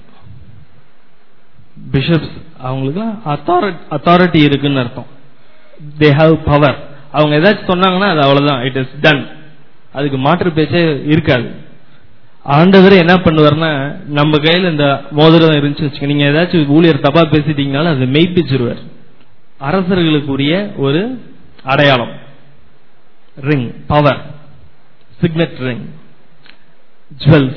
பிஷப்ஸ் அவங்களுக்கு அத்தாரிட்டி இருக்குன்னு அர்த்தம் தே ஹாவ் பவர் அவங்க ஏதாச்சும் சொன்னாங்கன்னா அது அவ்வளவுதான் இட் இஸ் டன் அதுக்கு மாற்று பேச்சே இருக்காது ஆண்டவர் என்ன பண்ணுவார்னா நம்ம கையில இந்த மோதிரம் இருந்துச்சு வச்சுக்க நீங்க ஏதாச்சும் ஊழியர் தப்பா பேசிட்டீங்கனாலும் அதை மெய்ப்பிச்சிருவார் அரசர்களுக்குரிய ஒரு அடையாளம் ring power signet ring jewels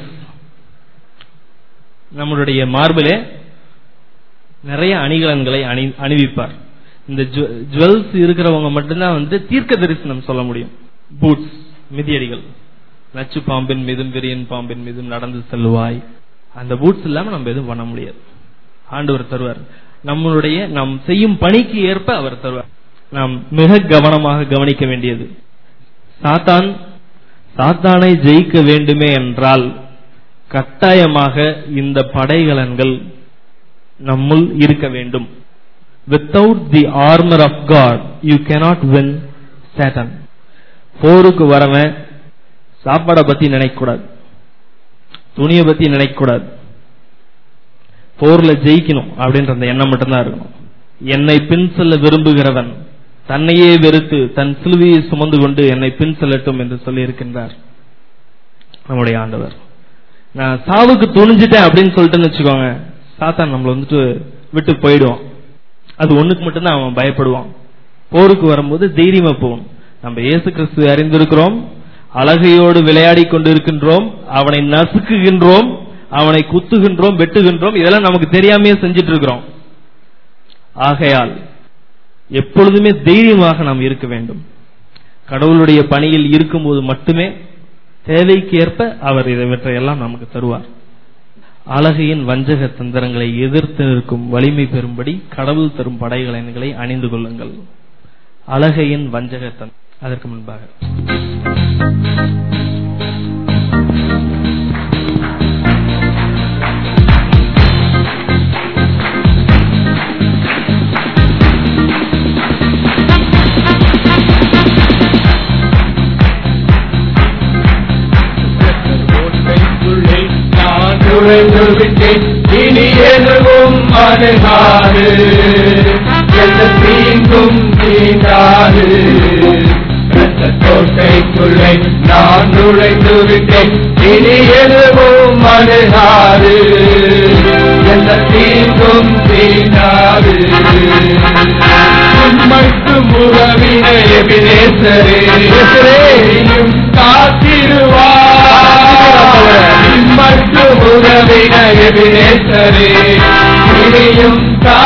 நம்மளுடைய மார்பிலே நிறைய அணிகலன்களை அணி அணிவிப்பார் இந்த ஜுவல்ஸ் இருக்கிறவங்க மட்டும்தான் வந்து தீர்க்க தரிசனம் சொல்ல முடியும் பூட்ஸ் மிதியடிகள் நச்சு பாம்பின் மீதும் விரியன் பாம்பின் மீதும் நடந்து செல்வாய் அந்த பூட்ஸ் இல்லாம நம்ம எதுவும் பண்ண முடியாது ஆண்டவர் தருவார் நம்மளுடைய நாம் செய்யும் பணிக்கு ஏற்ப அவர் தருவார் நாம் மிக கவனமாக கவனிக்க வேண்டியது சாத்தான் சாத்தானை ஜெயிக்க வேண்டுமே என்றால் கட்டாயமாக இந்த படைகலன்கள் நம்முள் இருக்க வேண்டும் without the armour of God you cannot win Satan போருக்கு வரவன் சாப்பாடை பத்தி நினைக்கக்கூடாது துணியை பத்தி நினைக்கக்கூடாது போர்ல ஜெயிக்கணும் அப்படின்ற அந்த எண்ணம் மட்டும்தான் இருக்கணும் என்னை பின் செல்ல விரும்புகிறவன் தன்னையே வெறுத்து தன் சிலுவையை சுமந்து கொண்டு என்னை பின் செல்லட்டும் என்று சொல்லி இருக்கின்றார் நம்முடைய ஆண்டவர் நான் சாவுக்கு துணிஞ்சிட்டேன் அப்படின்னு சொல்லிட்டுன்னு வச்சுக்கோங்க சாத்தான் நம்மள வந்துட்டு விட்டு போயிடுவான் அது ஒண்ணுக்கு மட்டும்தான் அவன் பயப்படுவான் போருக்கு வரும்போது தைரியமா போகணும் நம்ம இயேசு கிறிஸ்து அறிந்திருக்கிறோம் அழகையோடு விளையாடி கொண்டிருக்கின்றோம் அவனை நசுக்குகின்றோம் அவனை குத்துகின்றோம் வெட்டுகின்றோம் இதெல்லாம் நமக்கு தெரியாமையே செஞ்சிட்டு இருக்கிறோம் ஆகையால் எப்பொழுதுமே தைரியமாக நாம் இருக்க வேண்டும் கடவுளுடைய பணியில் இருக்கும்போது மட்டுமே தேவைக்கு ஏற்ப அவர் இவற்றையெல்லாம் நமக்கு தருவார் அழகையின் வஞ்சக தந்திரங்களை எதிர்த்து நிற்கும் வலிமை பெறும்படி கடவுள் தரும் படைகலன்களை அணிந்து கொள்ளுங்கள் அழகையின் வஞ்சக தந்திரம் அதற்கு முன்பாக கோட்டைக்குள்ளே நான் நுழைந்து விட்டேன் இனி எதுவும் அணுகாது எந்த தீங்கும் தீண்டாது இரத்த கோட்டைக்குள்ளே நான் நுழைந்து விட்டேன் இனி எதுவும் அணுகாது எந்த தீங்கும் தீண்டாது மட்டும் உறவினை எபினேசரே நீயும் காத்திடுவார் மட்டும் உறவினை எபினேசரே இனியும்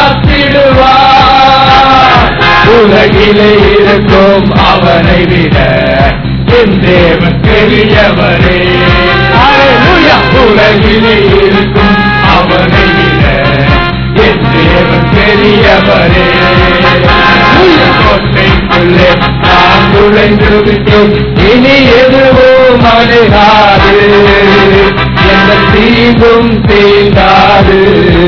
காத்திடுவார் உலகிலே இருக்கும் அவனை விட என் தேவன் பெரியவரே அல்லேலூயா. உலகிலே இருக்கும் அவனை விட என் தேவன் பெரியவரே கோட்டைக்குள்ளே நான் நுழைந்து விட்டோம் இனி எதுவும் அணுகாது எந்த தீங்கும் தீண்டாது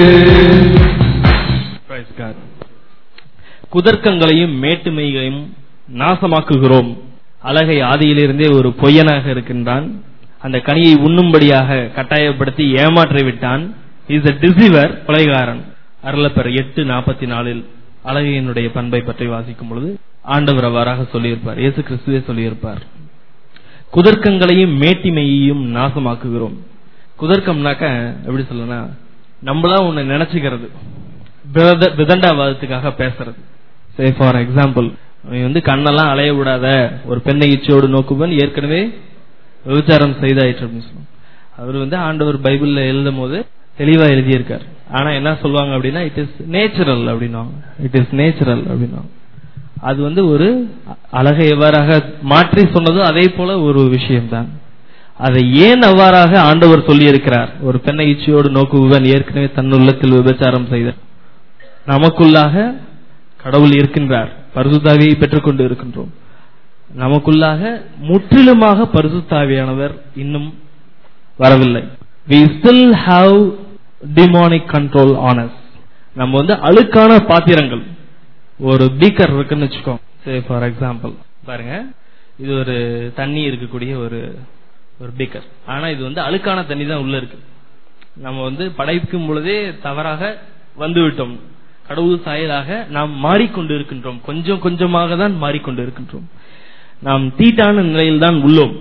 Praise God. குதர்க்கங்களையும் மேட்டுமைகளையும் நாசமாக்குகிறோம் அழகை ஆதியிலிருந்தே ஒரு பொய்யனாக இருக்கின்றான் அந்த கனியை உண்ணும்படியாக கட்டாயப்படுத்தி ஏமாற்றி விட்டான் இஸ் a டிசிவர் கொலைகாரன் அருளப்பர் எட்டு நாற்பத்தி நாலில் அழகையினுடைய பண்பை பற்றி வாசிக்கும் பொழுது ஆண்டவர் அவ்வாறாக சொல்லியிருப்பார் இயேசு கிறிஸ்துவே சொல்லியிருப்பார் குதர்க்கங்களையும் மேட்டிமையையும் நாசமாக்குகிறோம் குதர்க்கம்னாக்க எப்படி சொல்லனா நம்மளா உன்னை நினைச்சுக்கிறது வித- விதண்டாவாதத்துக்காக பேசுறது சே ஃபார் எக்ஸாம்பிள் நீ வந்து கண்ணெல்லாம் அலைய விடாத ஒரு பெண்ணை இச்சையோடு நோக்குவன் ஏற்கனவே விபச்சாரம் செய்தாயிற்று அப்படின்னு சொல்லுவாங்க அவர் வந்து ஆண்டவர் பைபிள்ல எழுதும் போது தெளிவா எழுதியிருக்கார் ஆனா என்ன சொல்லுவாங்க அப்படின்னா இட் இஸ் நேச்சுரல் அப்படின்னுவாங்க இட் இஸ் நேச்சுரல் அப்படின்னுவாங்க அது வந்து ஒரு அழகை எவ்வாறாக மாற்றி சொன்னதோ அதே போல ஒரு விஷயம்தான் அதை ஏன் அவ்வாறாக ஆண்டவர் சொல்லியிருக்கிறார் ஒரு பெண்ணை இச்சையோடு நோக்குவன் ஏற்கனவே தன் உள்ளத்தில் விபச்சாரம் செய்த நமக்குள்ளாக கடவுள் இருக்கின்றார் பரிசுத்தாவியை பெற்றுக்கொண்டு இருக்கின்றோம் நமக்குள்ளாக முற்றிலுமாக பரிசுத்தாவியானவர் இன்னும் வரவில்லை we still have demonic control on us நம்ம வந்து அழுக்கான பாத்திரங்கள் ஒரு பீக்கர் இருக்குன்னு வச்சுக்கோ ஃபார் எக்ஸாம்பிள் பாருங்க இது ஒரு தண்ணி இருக்கக்கூடிய ஒரு ஒரு பீக்கர் ஆனா இது வந்து அழுக்கான தண்ணி தான் உள்ள இருக்கு நம்ம வந்து படைக்கும் பொழுதே தவறாக வந்து விட்டோம் கடவுள் சாயலாக நாம் மாறிக்கொண்டு இருக்கின்றோம் கொஞ்சம் கொஞ்சமாக தான் மாறிக்கொண்டு இருக்கின்றோம் நாம் தீட்டான நிலையில் தான் உள்ளோம்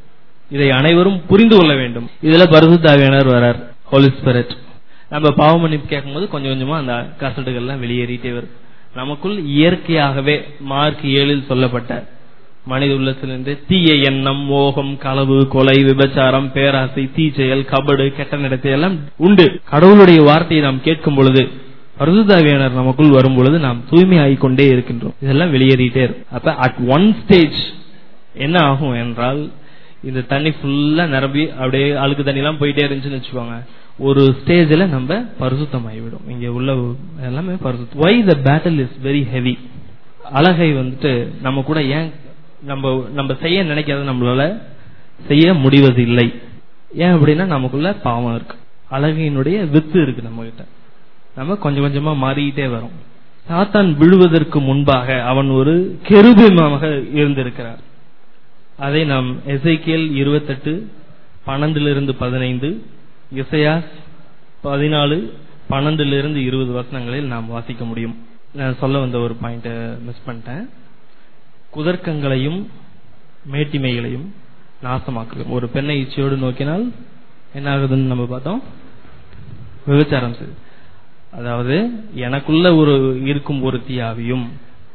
இதை அனைவரும் புரிந்து கொள்ள வேண்டும் இதுல பரிசுத்தாவியானவர் வரார் ஹோலி ஸ்பிரிட் நம்ம பாவ மன்னிப்பு கேட்கும்போது கொஞ்சம் கொஞ்சமா அந்த கசடுகள்லாம் வெளியேறிட்டே வரும் நமக்குள் இயற்கையாகவே மார்க் ஏழில் சொல்லப்பட்ட மனித உள்ளத்திலிருந்து தீய எண்ணம் மோகம் களவு கொலை விபச்சாரம் பேராசை தீச்செயல் கபடு கெட்ட நடத்தை எல்லாம் உண்டு கடவுளுடைய வார்த்தையை நாம் கேட்கும் பொழுது பரிசுத்தாவியானர் நமக்குள் வரும் பொழுது நாம் தூய்மை கொண்டே இருக்கின்றோம் இதெல்லாம் வெளியேறிட்டே இருக்கும் அப்ப அட் ஒன் ஸ்டேஜ் என்ன ஆகும் என்றால் இந்த தண்ணி ஃபுல்லா நிரம்பி அப்படியே அழுக்கு தண்ணி எல்லாம் போயிட்டே இருந்துச்சுன்னு வச்சுக்கோங்க ஒரு ஸ்டேஜ்ல நம்ம பரிசுத்தமாகிவிடும் இங்க உள்ள எல்லாமே பரிசுத்தம் why the battle is very heavy அழகை வந்துட்டு நம்ம கூட ஏன் நம்ம நம்ம செய்ய நினைக்காத நம்மளால செய்ய முடிவது இல்லை ஏன் அப்படின்னா நமக்குள்ள பாவம் இருக்கு அழகையினுடைய வித்து இருக்கு நம்ம கிட்ட நம்ம கொஞ்சம் கொஞ்சமா மாறிக்கிட்டே வரும் சாத்தான் விழுவதற்கு முன்பாக அவன் ஒரு கெருபியமாக இருந்திருக்கிறார் அதை நாம் எசைக்கியல் இருபத்தெட்டு பன்னெண்டிலிருந்து பதினைந்து இசையாஸ் பதினாலு பன்னெண்டிலிருந்து இருபது வசனங்களில் நாம் வாசிக்க முடியும் நான் சொல்ல வந்த ஒரு பாயிண்ட் மிஸ் பண்ணிட்டேன் குதர்க்கங்களையும் மேட்டிமைகளையும் நாசமாக்குது ஒரு பெண்ணை இச்சையோடு நோக்கினால் என்ன ஆகுதுன்னு நம்ம பார்த்தோம் விபச்சாரம் செய்து அதாவது எனக்குள்ள ஒரு இருக்கும் ஒரு தீயாவியும்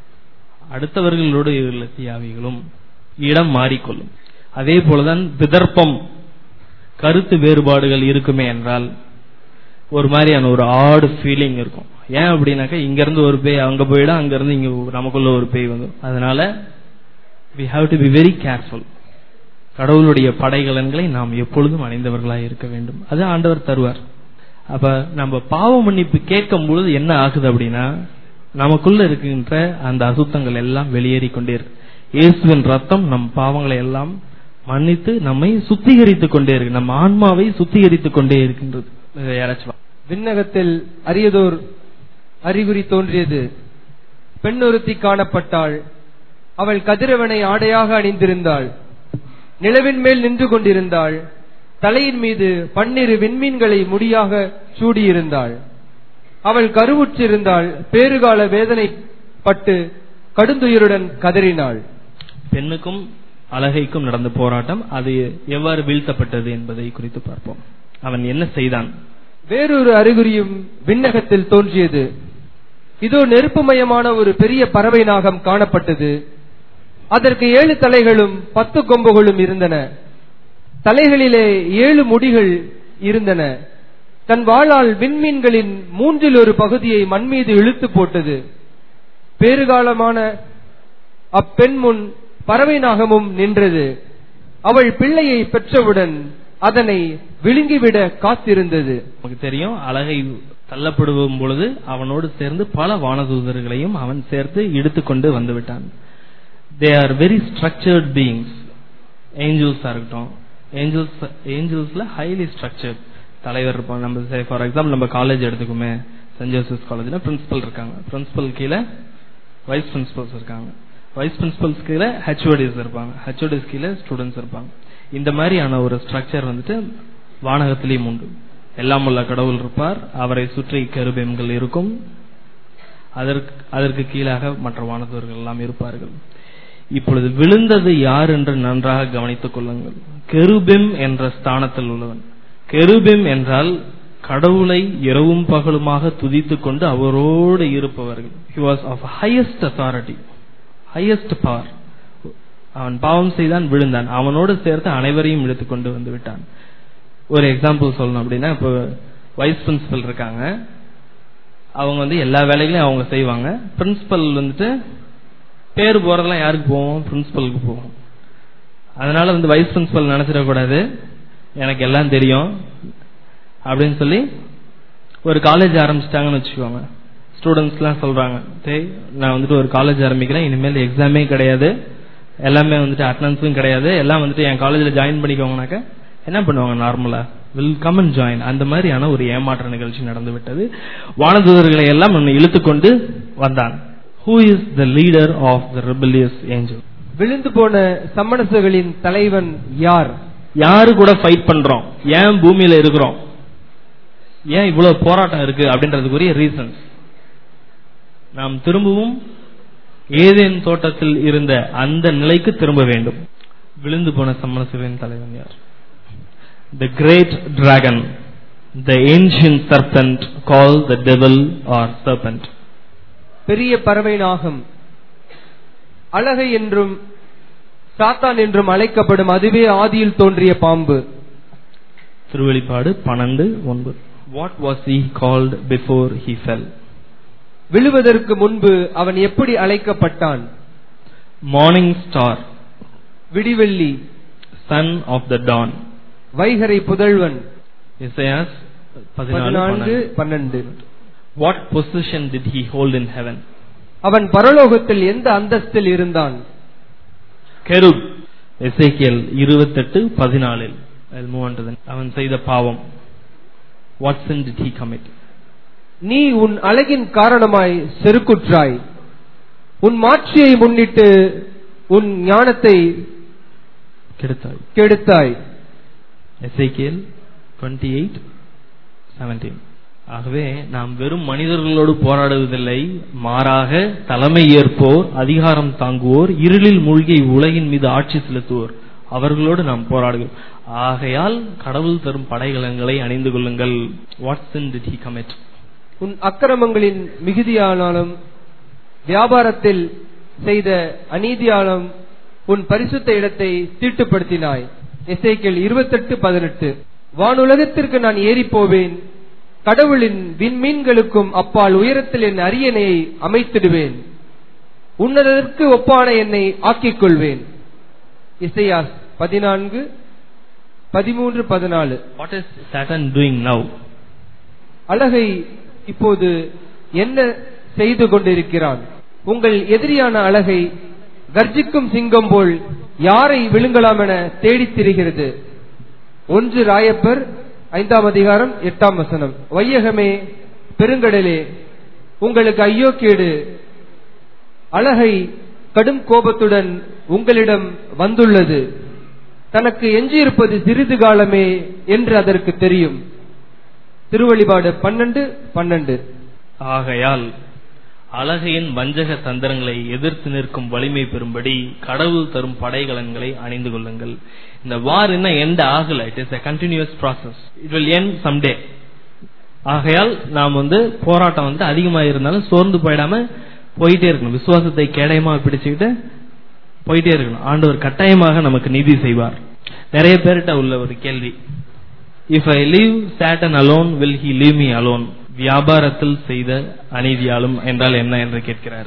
அடுத்தவர்களோடு உள்ள தீயாவிகளும் இடம் மாறிக்கொள்ளும் அதே போலதான் விதர்ப்பம் கருத்து வேறுபாடுகள் இருக்குமே என்றால் ஒரு மாதிரியான ஒரு ஆடு ஃபீலிங் இருக்கும் ஏன் அப்படின்னாக்கா இங்க இருந்து ஒரு பேய் அங்க போயிடும் அங்க இருந்து இங்க நமக்குள்ள ஒரு பேய் வந்து அதனால we have to be very careful கடவுளுடைய படைகலன்களை நாம் எப்பொழுதும் அணிந்தவர்களாக இருக்க வேண்டும் அது ஆண்டவர் தருவார் அப்ப நம்ம பாவ மன்னிப்பு கேட்கும் பொழுது என்ன ஆகுது அப்படின்னா நமக்குள்ள இருக்கின்ற அந்த அசுத்தங்கள் எல்லாம் வெளியேறி கொண்டே இருக்கு இயேசுவின் ரத்தம் நம் பாவங்களை எல்லாம் மன்னித்து நம்மை சுத்திகரித்துக் கொண்டே இருக்கு நம்ம ஆன்மாவை சுத்திகரித்துக் கொண்டே இருக்கின்றது இதை யாராச்சும் விண்ணகத்தில் அரியதோர் அறிகுறி தோன்றியது பெண்ணொருத்தி காணப்பட்டாள் அவள் கதிரவனை ஆடையாக அணிந்திருந்தாள் நிலவின் மேல் நின்று கொண்டிருந்தாள் தலையின் மீது பன்னிரு விண்மீன்களை முடியாக சூடியிருந்தாள் அவள் கருவுற்றிருந்தாள் பேறுகால வேதனைப்பட்டு கடுந்துயருடன் கதறினாள் பெண்ணுக்கும் அழகைக்கும் நடந்த போராட்டம் அது எவ்வாறு வீழ்த்தப்பட்டது என்பதை குறித்து பார்ப்போம் அவன் என்ன செய்தான் வேறொரு அறிகுறியும் விண்ணகத்தில் தோன்றியது இதோ நெருப்புமயமான ஒரு பெரிய பறவை நாகம் காணப்பட்டது அதற்கு ஏழு தலைகளும் பத்து கொம்புகளும் இருந்தன தலைகளிலே ஏழு முடிகள் இருந்தன தன் வாளால் விண்மீன்களின் மூன்றில் ஒரு பகுதியை மண் மீது இழுத்து போட்டது பேறுகாலமான அப்பெண் முன் பறவை நாகமும் நின்றது அவள் பிள்ளையை பெற்றவுடன் அதனை விழுங்கிவிட காத்திருந்தது நமக்கு தெரியும் அழகை தள்ளப்படுவும் பொழுது அவனோடு சேர்ந்து பல வானதூதர்களையும் அவன் சேர்த்து இழுத்துக்கொண்டு வந்து விட்டான் they are very structured beings ஏஞ்சல்ஸா இருக்கட்டும் ஏஞ்சல்ஸ் ஏஞ்சல்ஸ்ல ஹைலி ஸ்ட்ரக்சர்ட் தலைவர் இருப்பாங்க நம்ம ஃபார் எக்ஸாம்பிள் நம்ம காலேஜ் எடுத்துக்குமே சென்ட் ஜோசப்ஸ் காலேஜ்ல பிரின்சிபல் இருக்காங்க பிரின்சிபல் கீழே வைஸ் பிரின்சிபல்ஸ் இருக்காங்க வைஸ் பிரின்சிபல்ஸ் கீழே ஹெச்ஓடிஸ் இருப்பாங்க ஹெச்ஓடிஸ் கீழே ஸ்டூடெண்ட்ஸ் இருப்பாங்க இந்த மாதிரியான ஒரு ஸ்ட்ரக்சர் வந்துட்டு வானகத்திலையும் உண்டு எல்லாம் உள்ள கடவுள் இருப்பார் அவரை சுற்றி கருபெம்கள் இருக்கும் அதற்கு அதற்கு கீழாக மற்ற வானதூர்கள் எல்லாம் இருப்பார்கள் இப்பொழுது விழுந்தது யார் என்று நன்றாக கவனித்துக் கொள்ளுங்கள் கெருபெம் என்ற ஸ்தானத்தில் உள்ளவன் கெருபெம் என்றால் கடவுளை இரவும் பகலுமாக துதித்துக் கொண்டு அவரோடு இருப்பவர்கள் he was of highest authority highest power அவன் பாவம் செய்தான் விழுந்தான் அவனோடு சேர்த்து அனைவரையும் இழுத்துக் கொண்டு வந்து விட்டான் ஒரு எக்ஸாம்பிள் சொல்லணும் அப்படின்னா இப்போ வைஸ் பிரின்சிபல் இருக்காங்க அவங்க வந்து எல்லா வேலைகளையும் அவங்க செய்வாங்க பிரின்சிபல் வந்துட்டு பேர் போறதெல்லாம் யாருக்கு போவோம் பிரின்சிபலுக்கு போவோம் அதனால வந்து வைஸ் பிரின்சிபல் நினைச்சிடக்கூடாது எனக்கு எல்லாம் தெரியும் அப்படின்னு சொல்லி ஒரு காலேஜ் ஆரம்பிச்சிட்டாங்கன்னு வச்சுக்கோங்க ஸ்டூடெண்ட்ஸ்லாம் சொல்றாங்க டேய் நான் வந்துட்டு ஒரு காலேஜ் ஆரம்பிக்கிறேன் இனிமேல் எக்ஸாமே கிடையாது எல்லாமே வந்துட்டு அட்டனன்ஸும் கிடையாது எல்லாம் வந்துட்டு என் காலேஜில் ஜாயின் பண்ணிக்கோங்கனாக்க என்ன பண்ணுவாங்க நார்மலா வில் கம் அண்ட் ஜாயின் அந்த மாதிரியான ஒரு ஏமாற்ற நிகழ்ச்சி நடந்து விட்டது வானதூதர்களை எல்லாம் நம்மை இழுத்துக்கொண்டு வந்தான் who is the leader of the rebellious angel விழுந்து போன சம்மணசுகளின் தலைவன் யார் யாரு கூட ஃபைட் பண்றோம் ஏன் பூமியில இருக்கிறோம் ஏன் இவ்வளவு போராட்டம் இருக்கு அப்படின்றதுக்குரிய ரீசன்ஸ் நாம் திரும்பவும் ஏதேன் தோட்டத்தில் இருந்த அந்த நிலைக்கு திரும்ப வேண்டும் விழுந்து போன சம்மனசுகளின் தலைவன் யார் the great dragon the ancient serpent call the devil or serpent பெரிய பறவை நாகம் அழகை என்றும் சாத்தான் என்றும் அழைக்கப்படும் அதுவே ஆதியில் தோன்றிய பாம்பு திருவெளிப்பாடு பன்னெண்டு ஒன்பது what was he called before he fell விழுவதற்கு முன்பு அவன் எப்படி அழைக்கப்பட்டான் மார்னிங் ஸ்டார் விடிவெள்ளி சன் ஆஃப் த டான் வைகரை புதல்வன் இசையாஸ் பதினான்கு பன்னெண்டு what position did he hold in heaven அவன் பரலோகத்தில் எந்த அந்தஸ்தில் இருந்தான் கெருப் எசேக்கியல் இருபத்தெட்டு பதினாலில் I'll move on to the- அவன் செய்த பாவம் what sin did he commit நீ உன் அழகின் காரணமாய் செருக்குற்றாய் உன் மாட்சியை முன்னிட்டு உன் ஞானத்தை கெடுத்தாய் கெடுத்தாய் எசேக்கியல் டுவெண்ட்டி எயிட் செவன்டீன் ஆகவே நாம் வெறும் மனிதர்களோடு போராடுவதில்லை மாறாக தலைமை ஏற்போர் அதிகாரம் தாங்குவோர் இருளில் மூழ்கி உலகின் மீது ஆட்சி செலுத்துவோர் அவர்களோடு நாம் போராடுகிறோம் ஆகையால் கடவுள் தரும் படைகலங்களை அணிந்து கொள்ளுங்கள் what sin did he commit உன் அக்கிரமங்களின் மிகுதியானாலும் வியாபாரத்தில் செய்த அநீதியாலும் உன் பரிசுத்த இடத்தை தீட்டுப்படுத்தினாய் எசேக்கியல் இருபத்தெட்டு பதினெட்டு வானுலகத்திற்கு நான் ஏறிப் போவேன் கடவுளின் விண்மீன்களுக்கும் அப்பால் உயரத்தில் என் அரியணையை அமைத்திடுவேன் உன்னதற்கு ஒப்பான என்னை ஆக்கிக் கொள்வேன் இசையாஸ் பதினான்கு பதிமூன்று பதினாலு what is satan doing now அழகை இப்போது என்ன செய்து கொண்டிருக்கிறான் உங்கள் எதிரியான அழகை கர்ஜிக்கும் சிங்கம் போல் யாரை விழுங்கலாம் என தேடித் திரிகிறது ஒன்று ராயப்பர் ஐந்தாம் அதிகாரம் எட்டாம் வசனம் வையகமே பெருங்கடலே உங்களுக்கு ஐயோ கேடு அழகை கடும் கோபத்துடன் உங்களிடம் வந்துள்ளது தனக்கு எஞ்சியிருப்பது சிறிது காலமே என்று அதற்கு தெரியும் திருவழிபாடு பன்னெண்டு பன்னெண்டு ஆகையால் அழகையின் வஞ்சக தந்திரங்களை எதிர்த்து நிற்கும் வலிமை பெறும்படி கடவுள் தரும் படைகலன்களை அணிந்து கொள்ளுங்கள் இந்த வார் இன்னும் எண்ட் ஆகல it is a continuous process it will end someday ஆகையால் நாம் வந்து போராட்டம் வந்து அதிகமா இருந்தாலும் சோர்ந்து போயிடாம போயிட்டே இருக்கணும் விசுவாசத்தை கேடயமா பிடிச்சுக்கிட்டு போயிட்டே இருக்கணும் ஆண்டவர் கட்டாயமாக நமக்கு நீதி செய்வார் நிறைய பேர்கிட்ட உள்ள ஒரு கேள்வி if I leave Satan alone will he leave me alone வியாபாரத்தில் செய்த அநீதியாலும் என்றால் என்ன என்று கேட்கிறார்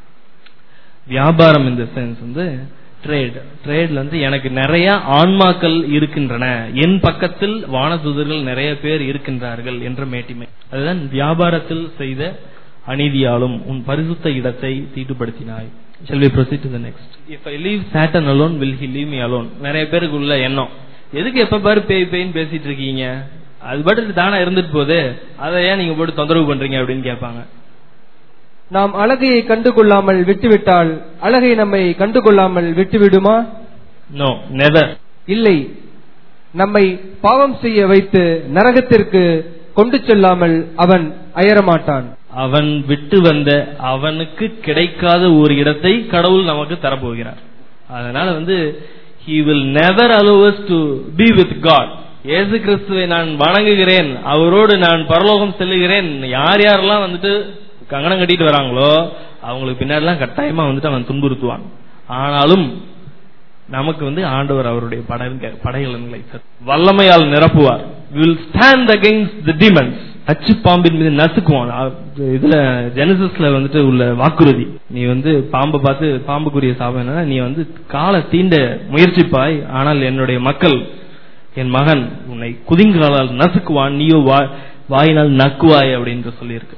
வியாபாரம் இந்த சென்ஸ் வந்து ட்ரேட் ட்ரேட்ல வந்து எனக்கு நிறைய ஆன்மாக்கள் இருக்கின்றன என் பக்கத்தில் வானதூதர்கள் நிறைய பேர் இருக்கின்றார்கள் என்ற மேட்டிமை அதுதான் வியாபாரத்தில் செய்த அநீதியாலும் உன் பரிசுத்த இடத்தை தீட்டுப்படுத்தினாய் shall we proceed to the next if i leave satan alone will he leave me alone நிறைய பேருக்கு உள்ள எண்ணம் எதுக்கு எப்ப பாரு பேய் பேய்ன்னு பேசிட்டு இருக்கீங்க அது பாட்டு தானா இருந்துட்டு போகுது அதை ஏன் நீங்க போட்டு தொந்தரவு பண்றீங்க அப்படின்னு கேட்பாங்க நாம் அழகையை கண்டுகொள்ளாமல் விட்டுவிட்டால் அழகை நம்மை கண்டுகொள்ளாமல் விட்டுவிடுமா நோ நெவர் இல்லை நம்மை பாவம் செய்ய வைத்து நரகத்திற்கு கொண்டு செல்லாமல் அவன் அயரமாட்டான் அவன் விட்டு வந்த அவனுக்கு கிடைக்காத ஒரு இடத்தை கடவுள் நமக்கு தரப்போகிறார் அதனால வந்து he will never allow us to be with god இயேசு கிறிஸ்துவை நான் வணங்குகிறேன் அவரோடு நான் பரலோகம் செல்லுகிறேன் யார் யாரெல்லாம் வந்துட்டு கங்கணம் கட்டிட்டு வராங்களோ அவங்களுக்கு பின்னாடிலாம் கட்டாயமா வந்துட்டு அவன் துன்புறுத்துவான் ஆனாலும் நமக்கு வந்து ஆண்டவர் அவருடைய படங்க படைகளங்களை வல்லமையால் நிரப்புவார் will stand against the demons அச்சு பாம்பின் மீது நசுக்குவான் அ- இதுல ஜெனசிஸ்ல வந்துட்டு உள்ள வாக்குறுதி நீ வந்து பாம்பை பார்த்து பாம்புக்குரிய சாபம் என்னன்னா நீ வந்து காலை தீண்ட முயற்சிப்பாய் ஆனால் என்னுடைய மக்கள் என் மகன் உன்னை குதிங்காலால் நசுக்குவான் நீயோ வா- வாயினால் நக்குவாய் அப்படின்னு சொல்லியிருக்கு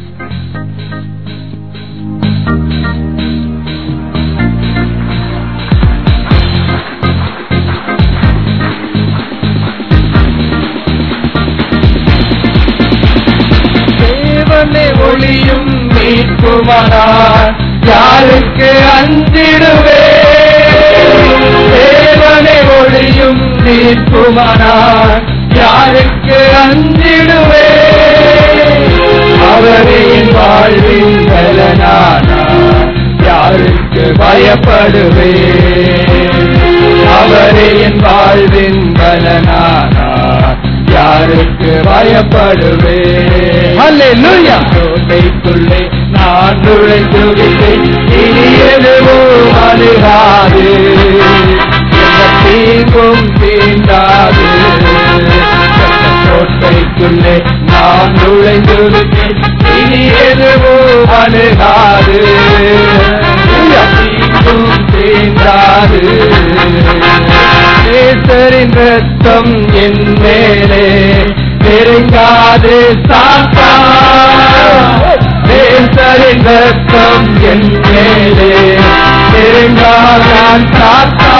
தேவனே ஒளியும் மீட்புமானார் யாருக்கு அஞ்சிடுவே தேவனே ஒளியும் மீட்புமானார் யாருக்கு அஞ்சிடுவே அவரே என் வாழ்வின் பலனானார் யாருக்கு பயப்படுவே அவரே என் வாழ்வின் பலனானார் யாருக்கு பயப்படுவே அல்லேலூயா கோட்டைக்குள்ளே நான் நுழைந்து விட்டேன் இனி எதுவும் அழுகாது எந்த தீங்கும் தீண்டாது கோட்டைக்குள்ளே நான் நுழைந்து விட்டேன் இனி எதுவும் அழுகாது எந்த தீங்கும் தீண்டாது நேசரின் ரத்தம் என் மேலே நெருங்காது சாத்தா நேசரின் ரத்தம் என் மேலே நெருங்காதான் சாத்தா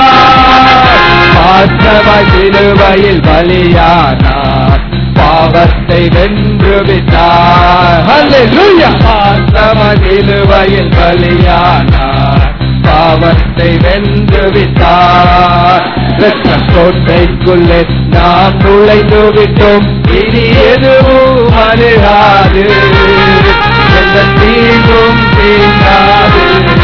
பாசமாய் சிலுவையில் பலியானார் பாவத்தை வென்று விட்டார் ஹalleluya பாசமாய் சிலுவையில் பலியானார் பாவத்தை வென்று விட்டார் இரத்த கோட்டைக்குள்ளே நாம் நுழைந்து விட்டோம் இனி எதுவும் அணுகாது எந்த தீங்கும் தீண்டாது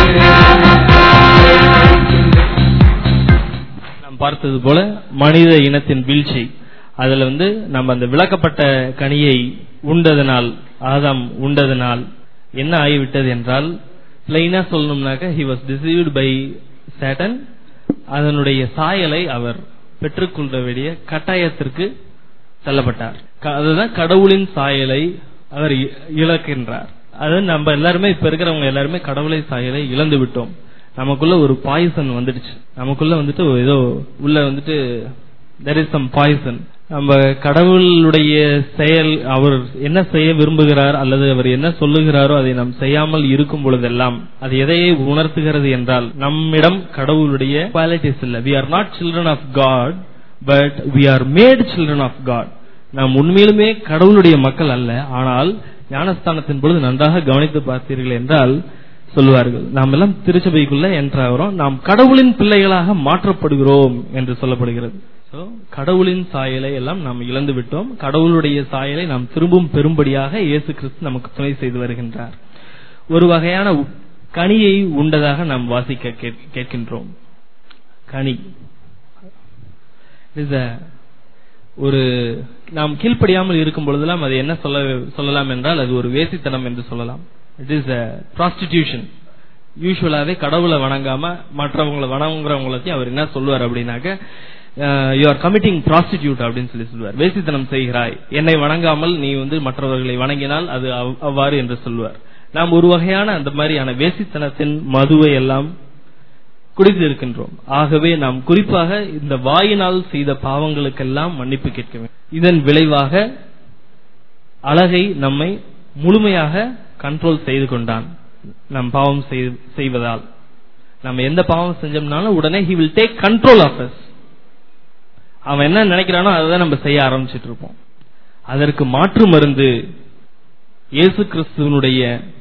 நாம் பார்த்தது போல மனித இனத்தின் வீழ்ச்சி அதுல வந்து நம்ம அந்த விளக்கப்பட்ட கனியை உண்டதனால் ஆதாம் உண்டதனால் என்ன ஆகிவிட்டது என்றால் பிளைனா சொல்லணும்னாக்க he was deceived by Satan அதனுடைய சாயலை அவர் பெற்றுக்கொள்ள வேண்டிய கட்டாயத்திற்கு தள்ளப்பட்டார் க- அதுதான் கடவுளின் சாயலை அவர் இ- இழக்கின்றார் அது நம்ம எல்லாருமே இப்ப இருக்கிறவங்க எல்லாருமே கடவுளை சாயலை இழந்து விட்டோம் நமக்குள்ள ஒரு பாய்சன் வந்துடுச்சு நமக்குள்ள வந்துட்டு ஏதோ உள்ள வந்துட்டு தெர் இஸ் சம் பாய்சன் நம்ம கடவுளுடைய செயல் அவர் என்ன செய்ய விரும்புகிறார் அல்லது அவர் என்ன சொல்லுகிறாரோ அதை நாம் செய்யாமல் இருக்கும் பொழுதெல்லாம் அது எதையை உணர்த்துகிறது என்றால் நம்மிடம் கடவுளுடைய குவாலிட்டிஸ் இல்ல we are not children of God but we are made children of God நாம் உண்மையிலுமே கடவுளுடைய மக்கள் அல்ல ஆனால் ஞானஸ்தானத்தின் பொழுது நன்றாக கவனித்து பார்த்தீர்கள் என்றால் சொல்லுவார்கள் நாம் எல்லாம் திருச்சபைக்குள்ள என்றாகிறோம் நாம் கடவுளின் பிள்ளைகளாக மாற்றப்படுகிறோம் என்று சொல்லப்படுகிறது So, கடவுளின் சாயலை எல்லாம் நாம் இழந்து விட்டோம் கடவுளுடைய சாயலை நாம் திரும்பவும் பெறும்படியாக இயேசு கிறிஸ்து நமக்கு துணை செய்து வருகின்றார் ஒரு வகையான உ- கனியை உண்டதாக நாம் வாசிக்க கேட்- கேட்கின்றோம் கனி It is a ஒரு நாம் கீழ்ப்படியாமல் இருக்கும் பொழுதெல்லாம் அது என்ன சொல்ல சொல்லலாம் என்றால் அது ஒரு வேசித்தனம் என்று சொல்லலாம் இட் இஸ் a ப்ராஸ்டிடியூஷன் யூஸ்வலாவே கடவுளை வணங்காம மற்றவங்களை வணங்குறவங்களத்தையும் அவர் என்ன சொல்லுவார் அப்படின்னாக்க யூ ஆர் கமிட்டிங் ப்ராஸ்டிடியூட் அப்படின்னு சொல்லி சொல்லுவார் வேசித்தனம் செய்கிறாய் என்னை வணங்காமல் நீ வந்து மற்றவர்களை வணங்கினால் அது அவ்- அவ்வாறு என்று சொல்லுவார் நாம் ஒரு வகையான அந்த மாதிரியான வேசித்தனத்தின் மதுவை எல்லாம் குடித்து இருக்கின்றோம் ஆகவே நாம் குறிப்பாக இந்த வாயினால் செய்த பாவங்களுக்கெல்லாம் மன்னிப்பு கேட்க வேண்டும் இதன் விளைவாக அழகை நம்மை முழுமையாக கண்ட்ரோல் செய்து கொண்டான் நம் பாவம் செய்- செய்வதால் நம்ம எந்த பாவம் செஞ்சோம்னாலும் உடனே he will take control of us அவன் என்ன நினைக்கிறானோ அதை நம்ம செய்ய ஆரம்பிச்சிட்டு இருப்போம் அதற்கு மாற்று மருந்து இயேசு கிறிஸ்துவனுடைய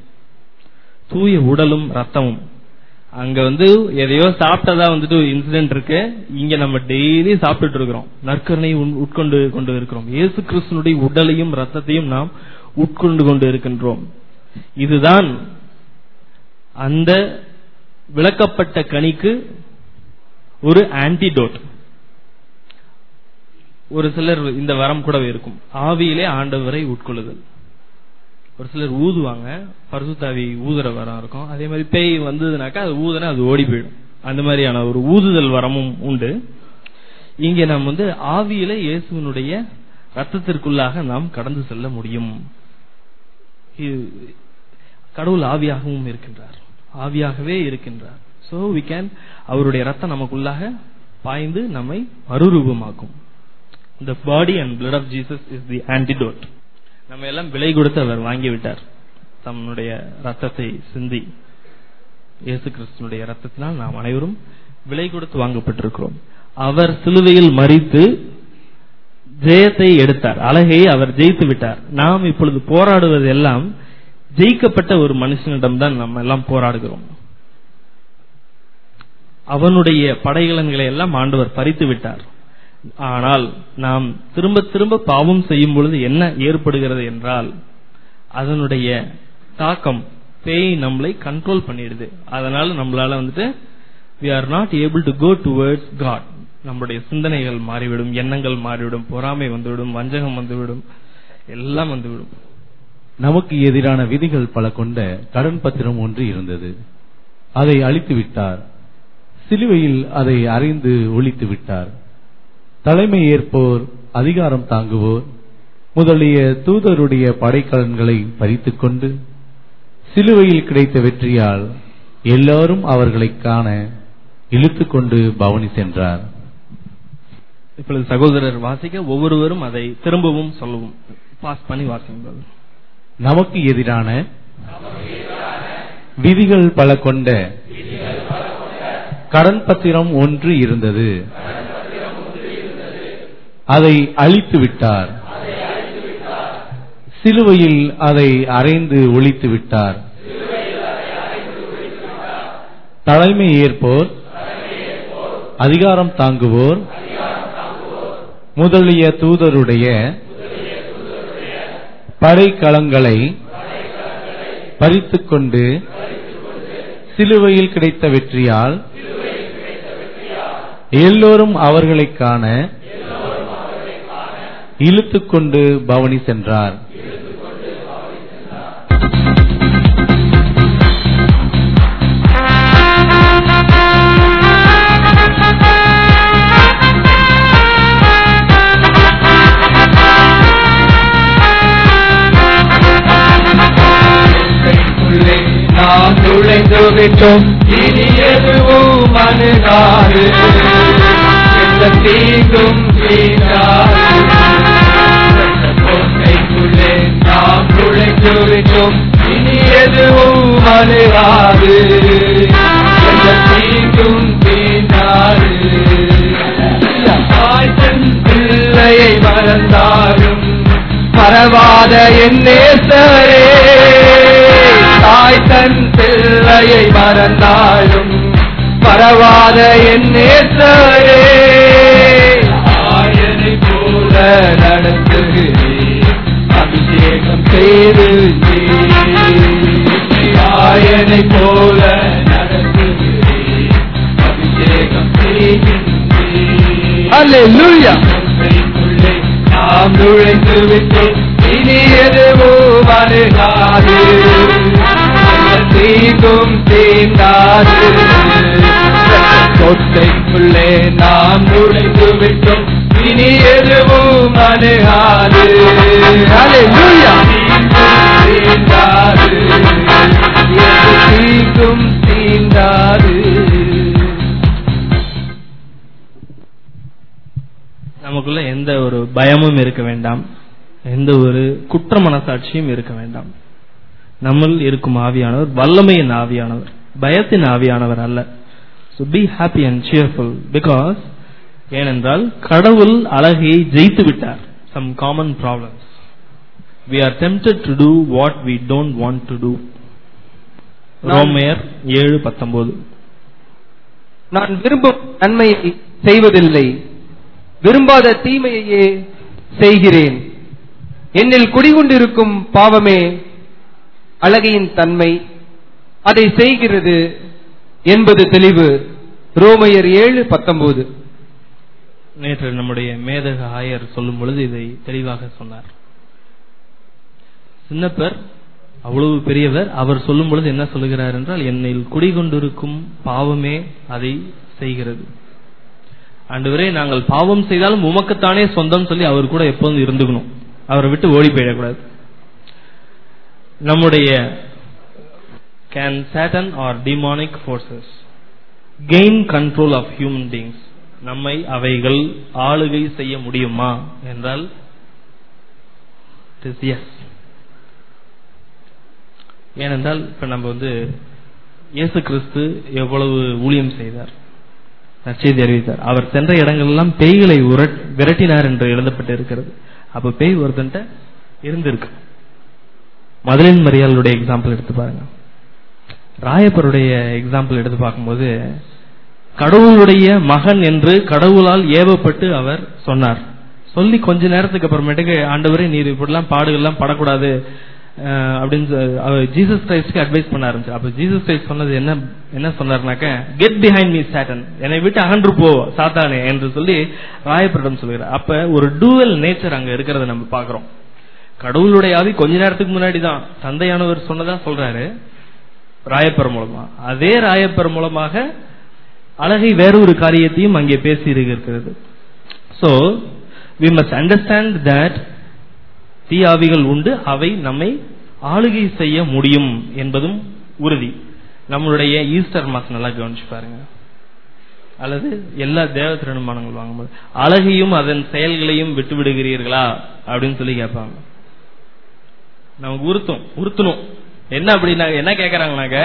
தூய உடலும் ரத்தமும் அங்க வந்து எதையோ சாப்பிட்டதா வந்துட்டு இன்சிடென்ட் இருக்கு இங்க நம்ம டெய்லி சாப்பிட்டுட்டு இருக்கிறோம் நற்கரணை உண்- உட்கொண்டு கொண்டு இருக்கிறோம் இயேசு கிறிஸ்துனுடைய உடலையும் ரத்தத்தையும் நாம் உட்கொண்டு கொண்டு இருக்கின்றோம் இதுதான் அந்த விளக்கப்பட்ட கனிக்கு ஒரு ஆன்டிடோட் ஒரு சிலர் இந்த வரம் கூட இருக்கும் ஆவியிலே ஆண்டவரை உட்கொள்ளுதல் ஒரு சிலர் ஊதுவாங்க பரிசுத்தாவி ஊதுற வரம் இருக்கும் அதே மாதிரி பேய் வந்ததுனாக்கா அது ஊதுனா அது ஓடி போயிடும் அந்த மாதிரியான ஒரு ஊதுதல் வரமும் உண்டு இங்கே நாம் வந்து ஆவியில இயேசுவினுடைய ரத்தத்திற்குள்ளாக நாம் கடந்து செல்ல முடியும் இது- கடவுள் ஆவியாகவும் இருக்கின்றார் ஆவியாகவே இருக்கின்றார் சோ வி கேன் அவருடைய ரத்தம் நமக்குள்ளாக பாய்ந்து நம்மை மறுரூபமாக்கும் the body and blood of Jesus is the antidote நம்ம எல்லாம் விலை கொடுத்து அவர் வாங்கி விட்டார் தன்னுடைய ரத்தத்தை சிந்தி இயேசு கிறிஸ்துனுடைய ரத்தத்தினால் நாம் அனைவரும் விலை கொடுத்து வாங்கப்பட்டிருக்கிறோம் அவர் சிலுவையில் மறித்து ஜெயத்தை எடுத்தார் அழகையை அவர் ஜெயித்து விட்டார் நாம் இப்பொழுது போராடுவது எல்லாம் ஜெயிக்கப்பட்ட ஒரு மனுஷனிடம்தான் நம்ம எல்லாம் போராடுகிறோம் அவனுடைய படைகலன்களை எல்லாம் ஆண்டவர் பறித்து விட்டார் ஆனால் நாம் திரும்ப திரும்ப பாவம் செய்யும் பொழுது என்ன ஏற்படுகிறது என்றால் அதனுடைய தாக்கம் பேய் நம்மளை கண்ட்ரோல் பண்ணிடுது அதனால நம்மளால வந்துட்டு we are not able to go towards God நம்முடைய சிந்தனைகள் மாறிவிடும் எண்ணங்கள் மாறிவிடும் பொறாமை வந்துவிடும் வஞ்சகம் வந்துவிடும் எல்லாம் வந்துவிடும் நமக்கு எதிரான விதிகள் பல கொண்ட கடன் பத்திரம் ஒன்று இருந்தது அதை அழித்து விட்டார் சிலுவையில் அதை அறிந்து ஒழித்து விட்டார் தலைமை ஏற்போர் அதிகாரம் தாங்குவோர் முதலிய தூதருடைய படைக்கலன்களை பறித்துக் கொண்டு சிலுவையில் கிடைத்த வெற்றியால் எல்லாரும் அவர்களைக் காண இழுத்துக்கொண்டு பவனி சென்றார் இப்பொழுது சகோதரர் வாசிக்க ஒவ்வொருவரும் அதை திரும்பவும் சொல்லவும் பாஸ் பண்ணி வாசிங்கள் நமக்கு எதிரான விதிகள் பல கொண்ட கடன் பத்திரம் ஒன்று இருந்தது அதை அழித்து விட்டார் சிலுவையில் அதை அறைந்து ஒழித்து விட்டார் தலைமை ஏற்போர் அதிகாரம் தாங்குவோர் முதலிய தூதருடைய படைக்கலங்களை பறித்துக் கொண்டு சிலுவையில் கிடைத்த வெற்றியால் எல்லோரும் அவர்களைக் காண இழுத்துக்கொண்டு பவனி சென்றார் உள்ளே நாம் நுழைந்து விட்டோம் இனி எதுவும் அணுகாது எந்த தீங்கும் தீண்டாது கோட்டைக்குள்ளே நாம் நுழைந்து விட்டோம் இனி எதுவும் அணுகாது எந்த தீங்கும் தீண்டாது தாய் தன் பிள்ளையை மறந்தாலும் மறவாத என் நேசரே தாய் தன் பிள்ளையை மறந்தாலும் மறவாத என் நேசரே ஆயனை போல நடத்துகிறேன் அபிஷேகம் செய்து ஆயனை போல நடத்துகிறேன் அபிஷேகம் செய்கின்றேன் Hallelujah. நாம் நுழைந்து விட்டோம் இனி எதுவும் அணுகாது எந்த தீங்கும் தீண்டாது கொட்டைக்குள்ளே நாம் நுழைந்து விட்டோம் இனி எதுவும் அணுகாது Hallelujah. தீங்கும் தீண்டாது எந்த தீங்கும் தீண்டாது நமக்குள்ள எந்த ஒரு பயமும் இருக்க வேண்டாம் எந்த ஒரு குற்ற மனசாட்சியும் இருக்க வேண்டாம் நம்மில் இருக்கும் ஆவியானவர் வல்லமையின் ஆவியானவர் பயத்தின் ஆவியானவர் அல்ல so be happy and cheerful because ஏனென்றால் கடவுள் அழகையை ஜெயித்து விட்டார் some common problems we are tempted to do what we don't want to do ரோமையர் ஏழு பத்தொன்பது நான் விரும்பும் நன்மையை செய்வதில்லை விரும்பாத தீமையையே செய்கிறேன் என்னில் குடிகொண்டிருக்கும் பாவமே அழகையின் தன்மை அதை செய்கிறது என்பது தெளிவு ரோமையர் ஏழு பத்தொன்பது நேற்று நம்முடைய மேதக ஆயர் சொல்லும் பொழுது இதை தெளிவாக சொன்னார் சின்னப்பர் அவ்வளவு பெரியவர் அவர் சொல்லும் பொழுது என்ன சொல்லுகிறார் என்றால் என்னில் குடிகொண்டிருக்கும் பாவமே அதை செய்கிறது ஆண்டவரே நாங்கள் பாவம் செய்தாலும் உமக்குத்தானே சொந்தம் சொல்லி அவர் கூட எப்போதும் இருந்துக்கணும் அவரை விட்டு ஓடி போயிடக்கூடாது நம்முடைய can Satan or demonic forces gain control of human beings நம்மை அவைகள் ஆளுகை செய்ய முடியுமா என்றால் எஸ் ஏனென்றால் இப்ப நம்ம வந்து இயேசு கிறிஸ்து எவ்வளவு ஊழியம் செய்தார் நற்செய்தி அறிவித்தார் அவர் சென்ற இடங்களெல்லாம் பேய்களை உரட்- விரட்டினார் என்று எழுதப்பட்டு இருக்கிறது அப்ப பேய் ஒருத்தன்ட்ட இருந்திருக்கு மதுரையின் மரியாளுடைய எக்ஸாம்பிள் எடுத்து பாருங்க ராயப்பருடைய எக்ஸாம்பிள் எடுத்து பார்க்கும்போது கடவுளுடைய மகன் என்று கடவுளால் ஏவப்பட்டு அவர் சொன்னார் சொல்லி கொஞ்ச நேரத்துக்கு அப்புறமேட்டுக்கு ஆண்டவரே நீர் இப்படிலாம் பாடுகள்லாம் படக்கூடாது அஹ், அப்படின்னு சொ- அவர் ஜீசஸ் கிரைஸ்ட்க்கு அட்வைஸ் பண்ண ஆரம்பிச்சு அப்ப ஜீசஸ் கிரைஸ்ட் சொன்னது என்ன என்ன சொன்னார்னாக்க கெட் பிஹைண்ட் மீ சாட்டன் என்னை விட்டு அகன்று போ சாத்தானே என்று சொல்லி ராயப்பரிடம் சொல்கிறார் அப்ப ஒரு டூவல் நேச்சர் அங்க இருக்கிறத நம்ம பாக்குறோம் கடவுளுடைய ஆவி கொஞ்ச நேரத்துக்கு முன்னாடி தான் தந்தையானவர் சொன்னதா சொல்றாரு ராயப்பர் மூலமா அதே ராயப்பர் மூலமாக அழகை வேறொரு காரியத்தையும் அங்கே பேசி இருக்கிறது so we must understand that தீயாவிகள் உண்டு அவை நம்மை ஆளுகை செய்ய முடியும் என்பதும் உறுதி நம்மளுடைய ஈஸ்டர் மாசம் நல்லா கவனிச்சு பாருங்க அல்லது எல்லா தேவ திருமணங்கள் வாங்கும்போது அழகையும் அதன் செயல்களையும் விட்டு விடுகிறீர்களா அப்படின்னு சொல்லி கேட்பாங்க நமக்கு உறுத்தும் உறுத்தணும் என்ன அப்படின்னா என்ன கேக்குறாங்கனாக்க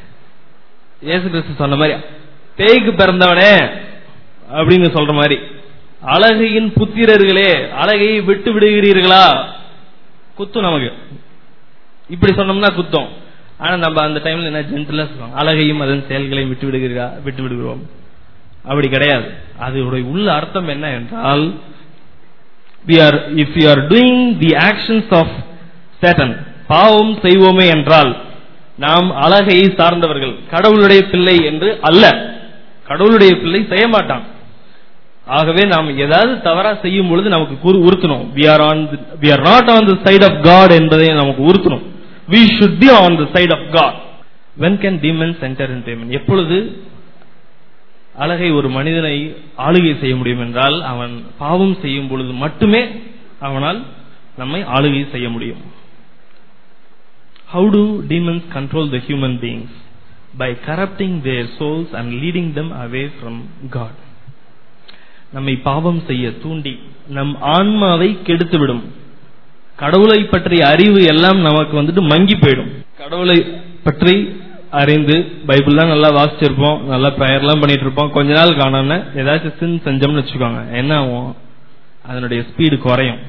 இயேசு கிறிஸ்து சொன்ன மாதிரி பேய்க்கு பிறந்தவனே அப்படின்னு சொல்ற மாதிரி அழகையின் புத்திரர்களே அழகையை விட்டு விடுகிறீர்களா குத்தும் நமக்கு இப்படி சொன்னோம்னா குத்தம் ஆனா நம்ம அந்த டைம்ல என்ன ஜென்டலா சொல்லுவோம் அழகையும் அதன் செயல்களையும் விட்டு விடுகிறா விட்டு விடுகிறோம் அப்படி கிடையாது அதோடைய உள்ள அர்த்தம் என்ன என்றால் we are if you are doing the actions of satan பாவம் செய்வோமே என்றால் நாம் அழகையை சார்ந்தவர்கள் கடவுளுடைய பிள்ளை என்று அல்ல கடவுளுடைய பிள்ளை செய்ய மாட்டான் ஆகவே நாம் ஏதாவது தவறா செய்யும் பொழுது நமக்கு கூறு- உறுத்தணும் we are on the, we are not on the side of god என்பதை நமக்கு உறுத்தணும் we should be on the side of god when can demons enter into man எப்பொழுது அழகை ஒரு மனிதனை ஆளுகை செய்ய முடியும் என்றால் அவன் பாவம் செய்யும் பொழுது மட்டுமே அவனால் நம்மை ஆளுகை செய்ய முடியும் How do demons control the human beings? By corrupting their souls and leading them away from God. நம்மை பாவம் செய்ய தூண்டி நம் ஆன்மாவை கெடுத்துவிடும் கடவுளை பற்றிய அறிவு எல்லாம் நமக்கு வந்துட்டு மங்கி போயிடும் கடவுளை பற்றி அறிந்து பைபிள்லாம் நல்லா வாசிச்சிருப்போம் நல்லா ப்ரேயர்லாம் பண்ணிட்டு இருப்போம் கொஞ்ச நாள் காணாம ஏதாச்சும் சின் செஞ்சோம்னு வச்சுக்கோங்க என்ன ஆகும் அதனுடைய ஸ்பீடு குறையும்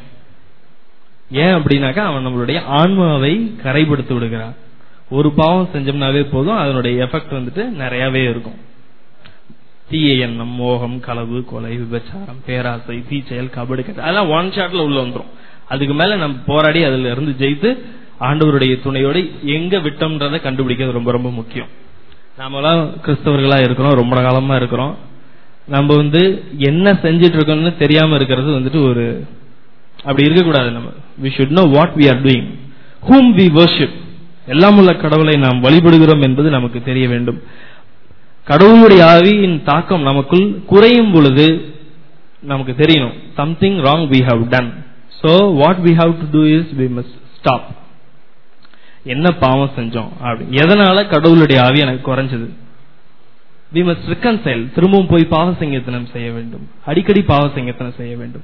ஏன் அப்படின்னாக்கா அவன் நம்மளுடைய ஆன்மாவை கரைப்படுத்தி விடுகிறான் ஒரு பாவம் செஞ்சோம்னாவே போதும் அதனுடைய எஃபெக்ட் வந்துட்டு நிறையவே இருக்கும் தீய எண்ணம் மோகம் களவு கொலை விபச்சாரம் பேராசை தீச்செயல் கபடி கட்டு அதெல்லாம் ஒன் ஷாட்ல உள்ள வந்துரும் அதுக்கு மேல நம்ம போராடி அதுல இருந்து ஜெயித்து ஆண்டவருடைய துணையோட எங்க விட்டோம்ன்றதை கண்டுபிடிக்கிறது ரொம்ப ரொம்ப முக்கியம் நாமெல்லாம் கிறிஸ்தவர்களா இருக்கிறோம் ரொம்ப காலமா இருக்கிறோம் நம்ம வந்து என்ன செஞ்சிட்டு இருக்கோம்னு தெரியாம இருக்கிறது வந்துட்டு ஒரு அப்படி இருக்கக்கூடாது நம்ம we should know what we are doing whom we worship எல்லாம் உள்ள கடவுளை நாம் வழிபடுகிறோம் என்பது நமக்கு தெரிய வேண்டும் கடவுளுடைய ஆவியின் தாக்கம் நமக்குள் குறையும் பொழுது நமக்கு தெரியணும் something wrong we have done so what we have to do is we must stop என்ன பாவம் செஞ்சோம் அப்படி எதனால கடவுளுடைய ஆவி எனக்கு குறைஞ்சது வி மஸ்ட் reconcile திரும்பவும் போய் பாவ சங்கீர்த்தனம் செய்ய வேண்டும் அடிக்கடி பாவ சங்கீர்த்தனம் செய்ய வேண்டும்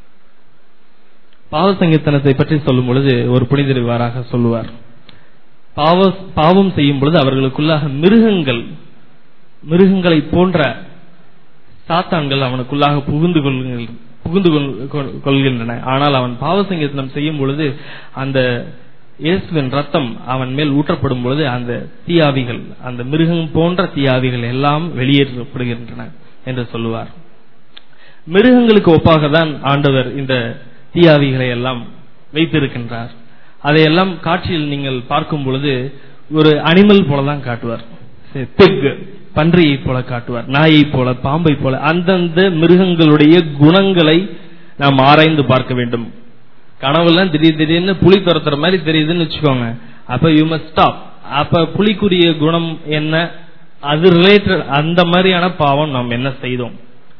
பாவ சங்கீர்த்தனத்தை பற்றி சொல்லும் பொழுது ஒரு புனிதர் இவ்வாறாக சொல்லுவார் பாவ பாவம் செய்யும் பொழுது அவர்களுக்குள்ளாக மிருகங்கள் மிருகங்களை போன்ற சாத்தான்கள் அவனுக்குள்ளாக புகுந்து கொள்கின்ற புகுந்து கொள்- கொள்- கொள்கின்றன ஆனால் அவன் பாவ சங்கீர்த்தனம் செய்யும் பொழுது அந்த இயேசுவின் ரத்தம் அவன் மேல் ஊற்றப்படும் பொழுது அந்த தீயாவிகள் அந்த மிருகம் போன்ற தீயாவிகள் எல்லாம் வெளியேற்றப்படுகின்றன என்று சொல்லுவார் மிருகங்களுக்கு ஒப்பாக தான் ஆண்டவர் இந்த தீயாவிகளை எல்லாம் வைத்திருக்கின்றார் அதையெல்லாம் காட்சியில் நீங்கள் பார்க்கும் பொழுது ஒரு அனிமல் போல தான் காட்டுவார் பிக் பன்றியை போல காட்டுவார் நாயை போல பாம்பை போல அந்தந்த மிருகங்களுடைய குணங்களை நாம் ஆராய்ந்து பார்க்க வேண்டும் கனவுலாம் திடீர் திடீர்னு புலி துரத்துற மாதிரி தெரியுதுன்னு வச்சுக்கோங்க அப்ப யூ மஸ்ட் ஸ்டாப் அப்ப புலிக்குரிய குணம் என்ன அது ரிலேட்டட் அந்த மாதிரியான பாவம் நாம் என்ன செய்தோம்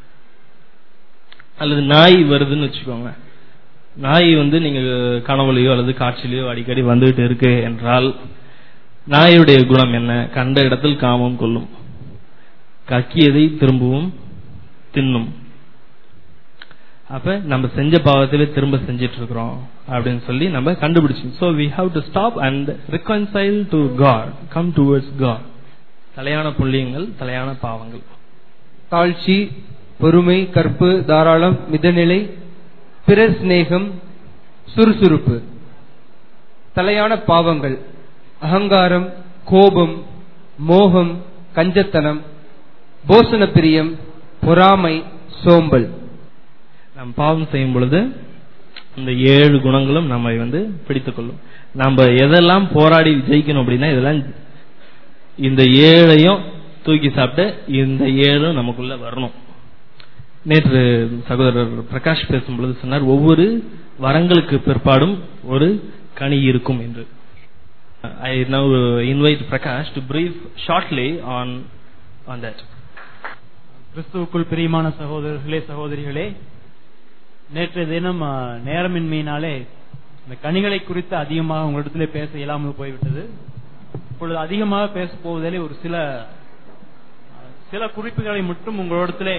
அல்லது நாய் வருதுன்னு வச்சுக்கோங்க நாய் வந்து நீங்க கனவுலையோ அல்லது காட்சியிலையோ அடிக்கடி வந்துகிட்டு இருக்கு என்றால் நாயுடைய குணம் என்ன கண்ட இடத்தில் காமம் கொள்ளும் கக்கியதை திரும்பவும் தின்னும் அப்ப நம்ம செஞ்ச பாவத்திலே திரும்ப செஞ்சிட்டு இருக்கிறோம் அப்படின்னு சொல்லி நம்ம கண்டுபிடிச்சோம் so we have to stop and reconcile to God come towards God தலையான புள்ளியங்கள் தலையான பாவங்கள் தாழ்ச்சி பொறுமை கற்பு தாராளம் மிதநிலை பிறர் சிநேகம் சுறுசுறுப்பு தலையான பாவங்கள் அகங்காரம் கோபம் மோகம் கஞ்சத்தனம் போசன பிரியம் பொறாமை சோம்பல் நாம் பாவம் செய்யும் பொழுது இந்த ஏழு குணங்களும் நம்மை வந்து பிடித்துக் கொள்ளும் நம்ம எதெல்லாம் போராடி ஜெயிக்கணும் அப்படின்னா இதெல்லாம் இந்த ஏழையும் தூக்கி சாப்பிட்டு இந்த ஏழும் நமக்குள்ள வரணும் நேற்று சகோதரர் பிரகாஷ் பேசும் பொழுது சொன்னார் ஒவ்வொரு வரங்களுக்கு பிற்பாடும் ஒரு கனி இருக்கும் என்று I now invite Prakash to brief shortly on on that கிறிஸ்துவுக்குள் பிரியமான சகோதரர்களே சகோதரிகளே நேற்று தினம் ஆ, நேரமின்மையினாலே இந்த கனிகளை குறித்து அதிகமாக உங்களிடத்திலே பேச இயலாமல் போய்விட்டது இப்பொழுது அதிகமாக பேச போவதிலே ஒரு சில ஆ, சில குறிப்புகளை மட்டும் உங்களிடத்திலே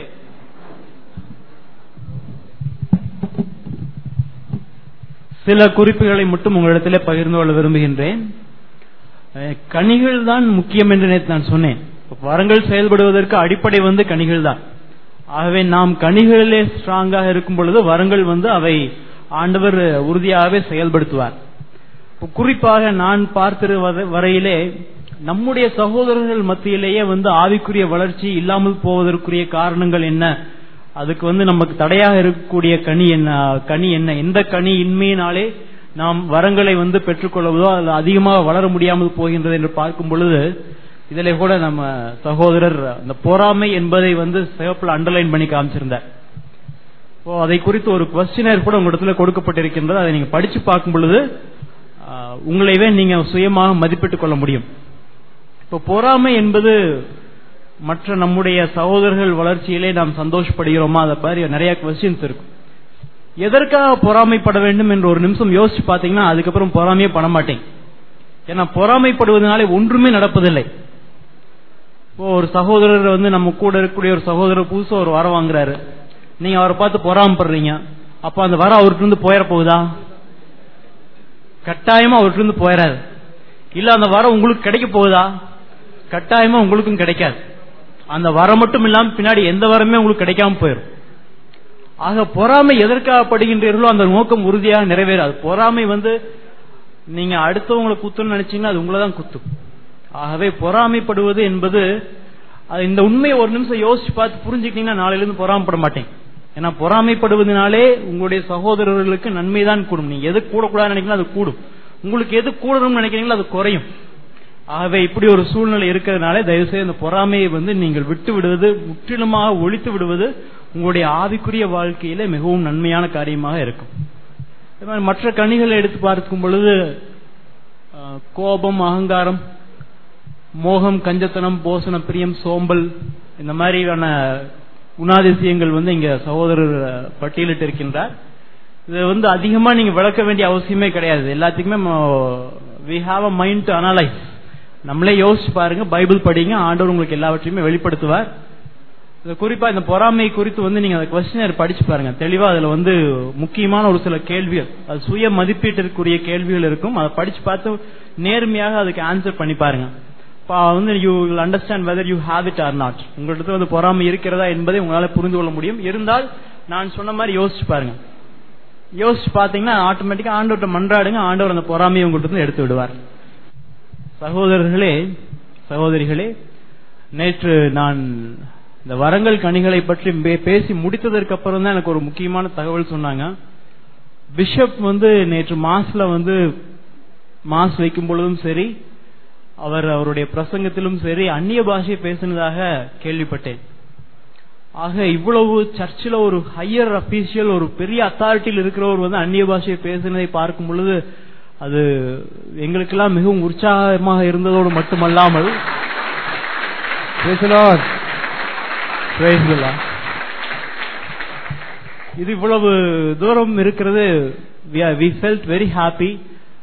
சில குறிப்புகளை மட்டும் உங்களிடத்திலே பகிர்ந்து கொள்ள விரும்புகின்றேன் அஹ், கனிகள் தான் முக்கியம் என்று நேற்று நான் சொன்னேன் வரங்கள் செயல்படுவதற்கு அடிப்படை வந்து கனிகள் தான் ஆகவே நாம் கனிகளிலே ஸ்ட்ராங்காக இருக்கும் பொழுது வரங்கள் வந்து அவை ஆண்டவர் உறுதியாகவே செயல்படுத்துவார் இப்ப குறிப்பாக நான் பார்த்திருவ வரையிலே நம்முடைய சகோதரர்கள் மத்தியிலேயே வந்து ஆவிக்குரிய வளர்ச்சி இல்லாமல் போவதற்குரிய காரணங்கள் என்ன அதுக்கு வந்து நமக்கு தடையாக இருக்கக்கூடிய கனி என்ன கனி என்ன எந்த கனி இன்மையினாலே நாம் வரங்களை வந்து பெற்றுக்கொள்வதோ அதில் அதிகமாக வளர முடியாமல் போகின்றது என்று பார்க்கும் பொழுது இதிலே கூட நம்ம சகோதரர் அந்த பொறாமை என்பதை வந்து சிவப்புல அண்டர்லைன் பண்ணி காமிச்சிருந்தார் இப்போ அதை குறித்து ஒரு கொஸ்டினர் கூட உங்களிடத்துல கொடுக்கப்பட்டிருக்கின்றது அதை நீங்க படிச்சு பார்க்கும் பொழுது ஆஹ், உங்களைவே நீங்க சுயமாக மதிப்பிட்டுக் கொள்ள முடியும் இப்போ பொறாமை என்பது மற்ற நம்முடைய சகோதரர்கள் வளர்ச்சியிலே நாம் சந்தோஷப்படுகிறோமா அதை மாதிரி நிறைய கொஸ்டின்ஸ் இருக்கும் எதற்காக பொறாமைப்பட வேண்டும் என்று ஒரு நிமிஷம் யோசிச்சு பாத்தீங்கன்னா அதுக்கப்புறம் பொறாமையே பண்ண மாட்டேன் ஏன்னா பொறாமைப்படுவதனாலே ஒன்றுமே நடப்பதில்லை இப்போ ஒரு சகோதரர் வந்து நம்ம கூட இருக்கக்கூடிய ஒரு சகோதரர் புதுசா ஒரு வரம் வாங்குறாரு நீங்க அவரை பார்த்து பொறாமப்படுறீங்க அப்ப அந்த வரம் அவர்கிட்ட இருந்து போயிட போகுதா கட்டாயமா அவர்கிட்ட இருந்து போயிடாது இல்ல அந்த வரம் உங்களுக்கு கிடைக்க போகுதா கட்டாயமா உங்களுக்கும் கிடைக்காது அந்த வரம் மட்டும் இல்லாம பின்னாடி எந்த வரமே உங்களுக்கு கிடைக்காம போயிடும் ஆக பொறாமை எதற்காக படுகின்றீர்களோ அந்த நோக்கம் உறுதியாக நிறைவேறாது பொறாமை வந்து நீங்க அடுத்தவங்களை குத்துன்னு நினைச்சீங்கன்னா அது உங்களை தான் குத்தும் ஆகவே பொறாமைப்படுவது என்பது அது இந்த உண்மையை ஒரு நிமிஷம் யோசிச்சு பார்த்து புரிஞ்சுக்கிட்டீங்கன்னா நாளையில இருந்து பொறாமைப்பட மாட்டேன் ஏன்னா பொறாமைப்படுவதனாலே உங்களுடைய சகோதரர்களுக்கு நன்மை தான் கூடும் நீங்க எது கூடக்கூடாதுன்னு நினைக்கிறீங்களோ அது கூடும் உங்களுக்கு எது கூடணும்னு நினைக்கிறீங்களோ அது குறையும் ஆகவே இப்படி ஒரு சூழ்நிலை இருக்கிறதுனால தயவுசெய்து அந்த பொறாமையை வந்து நீங்கள் விட்டு விடுவது முற்றிலுமாக ஒழித்து விடுவது உங்களுடைய ஆவிக்குரிய வாழ்க்கையில மிகவும் நன்மையான காரியமாக இருக்கும் அதே மாதிரி மற்ற கனிகளை எடுத்து பார்க்கும் பொழுது அஹ், கோபம் அகங்காரம் மோகம் கஞ்சத்தனம் போசனம் பிரியம் சோம்பல் இந்த மாதிரியான குணாதிசயங்கள் வந்து இங்க சகோதரர் அஹ், பட்டியலிட்டு இருக்கின்றார் இது வந்து அதிகமா நீங்க விளக்க வேண்டிய அவசியமே கிடையாது எல்லாத்துக்குமே we have a mind to analyse நம்மளே யோசிச்சு பாருங்க பைபிள் படிங்க ஆண்டவர் உங்களுக்கு எல்லாவற்றையுமே வெளிப்படுத்துவார் இது குறிப்பா இந்த பொறாமை குறித்து வந்து நீங்க அந்த கொஸ்டினர் படிச்சு பாருங்க தெளிவா அதுல வந்து முக்கியமான ஒரு சில கேள்விகள் அது சுய மதிப்பீட்டிற்குரிய கேள்விகள் இருக்கும் அதை படிச்சு பார்த்து நேர்மையாக அதுக்கு ஆன்சர் பண்ணி பாருங்க அப்ப வந்து you will understand whether you have it or not உங்கள்கிட்ட வந்து பொறாமை இருக்கிறதா என்பதை உங்களால புரிந்து கொள்ள முடியும் இருந்தால் நான் சொன்ன மாதிரி யோசிச்சு பாருங்க யோசிச்சு பாத்தீங்கன்னா ஆட்டோமேட்டிக்கா ஆண்டவர்கிட்ட மன்றாடுங்க ஆண்டவர் அந்த பொறாமையை உங்கள்கிட்ட இருந்து எடுத்து விடுவார் சகோதரர்களே சகோதரிகளே நேற்று நான் இந்த வரங்கள் கனிகளை பற்றி பே- பேசி முடித்ததற்கு அப்புறம் தான் எனக்கு ஒரு முக்கியமான தகவல் சொன்னாங்க பிஷப் வந்து நேற்று மாஸ்ல வந்து மாஸ் வைக்கும் பொழுதும் சரி அவர் அவருடைய பிரசங்கத்திலும் சரி அந்நிய பாஷை பேசினதாக கேள்விப்பட்டேன் ஆக இவ்வளவு சர்ச்சில் ஒரு ஹையர் அபிஷியல் ஒரு பெரிய அத்தாரிட்டியில் இருக்கிறவர் வந்து அந்நிய பாஷையை பேசினதை பார்க்கும் பொழுது அது எங்களுக்கெல்லாம் மிகவும் உற்சாகமாக இருந்ததோடு மட்டுமல்லாமல் Praise the Lord. Praise the Lord. இது இவ்வளவு தூரம் இருக்கிறது வி ஃபெல்ட் வெரி ஹாப்பி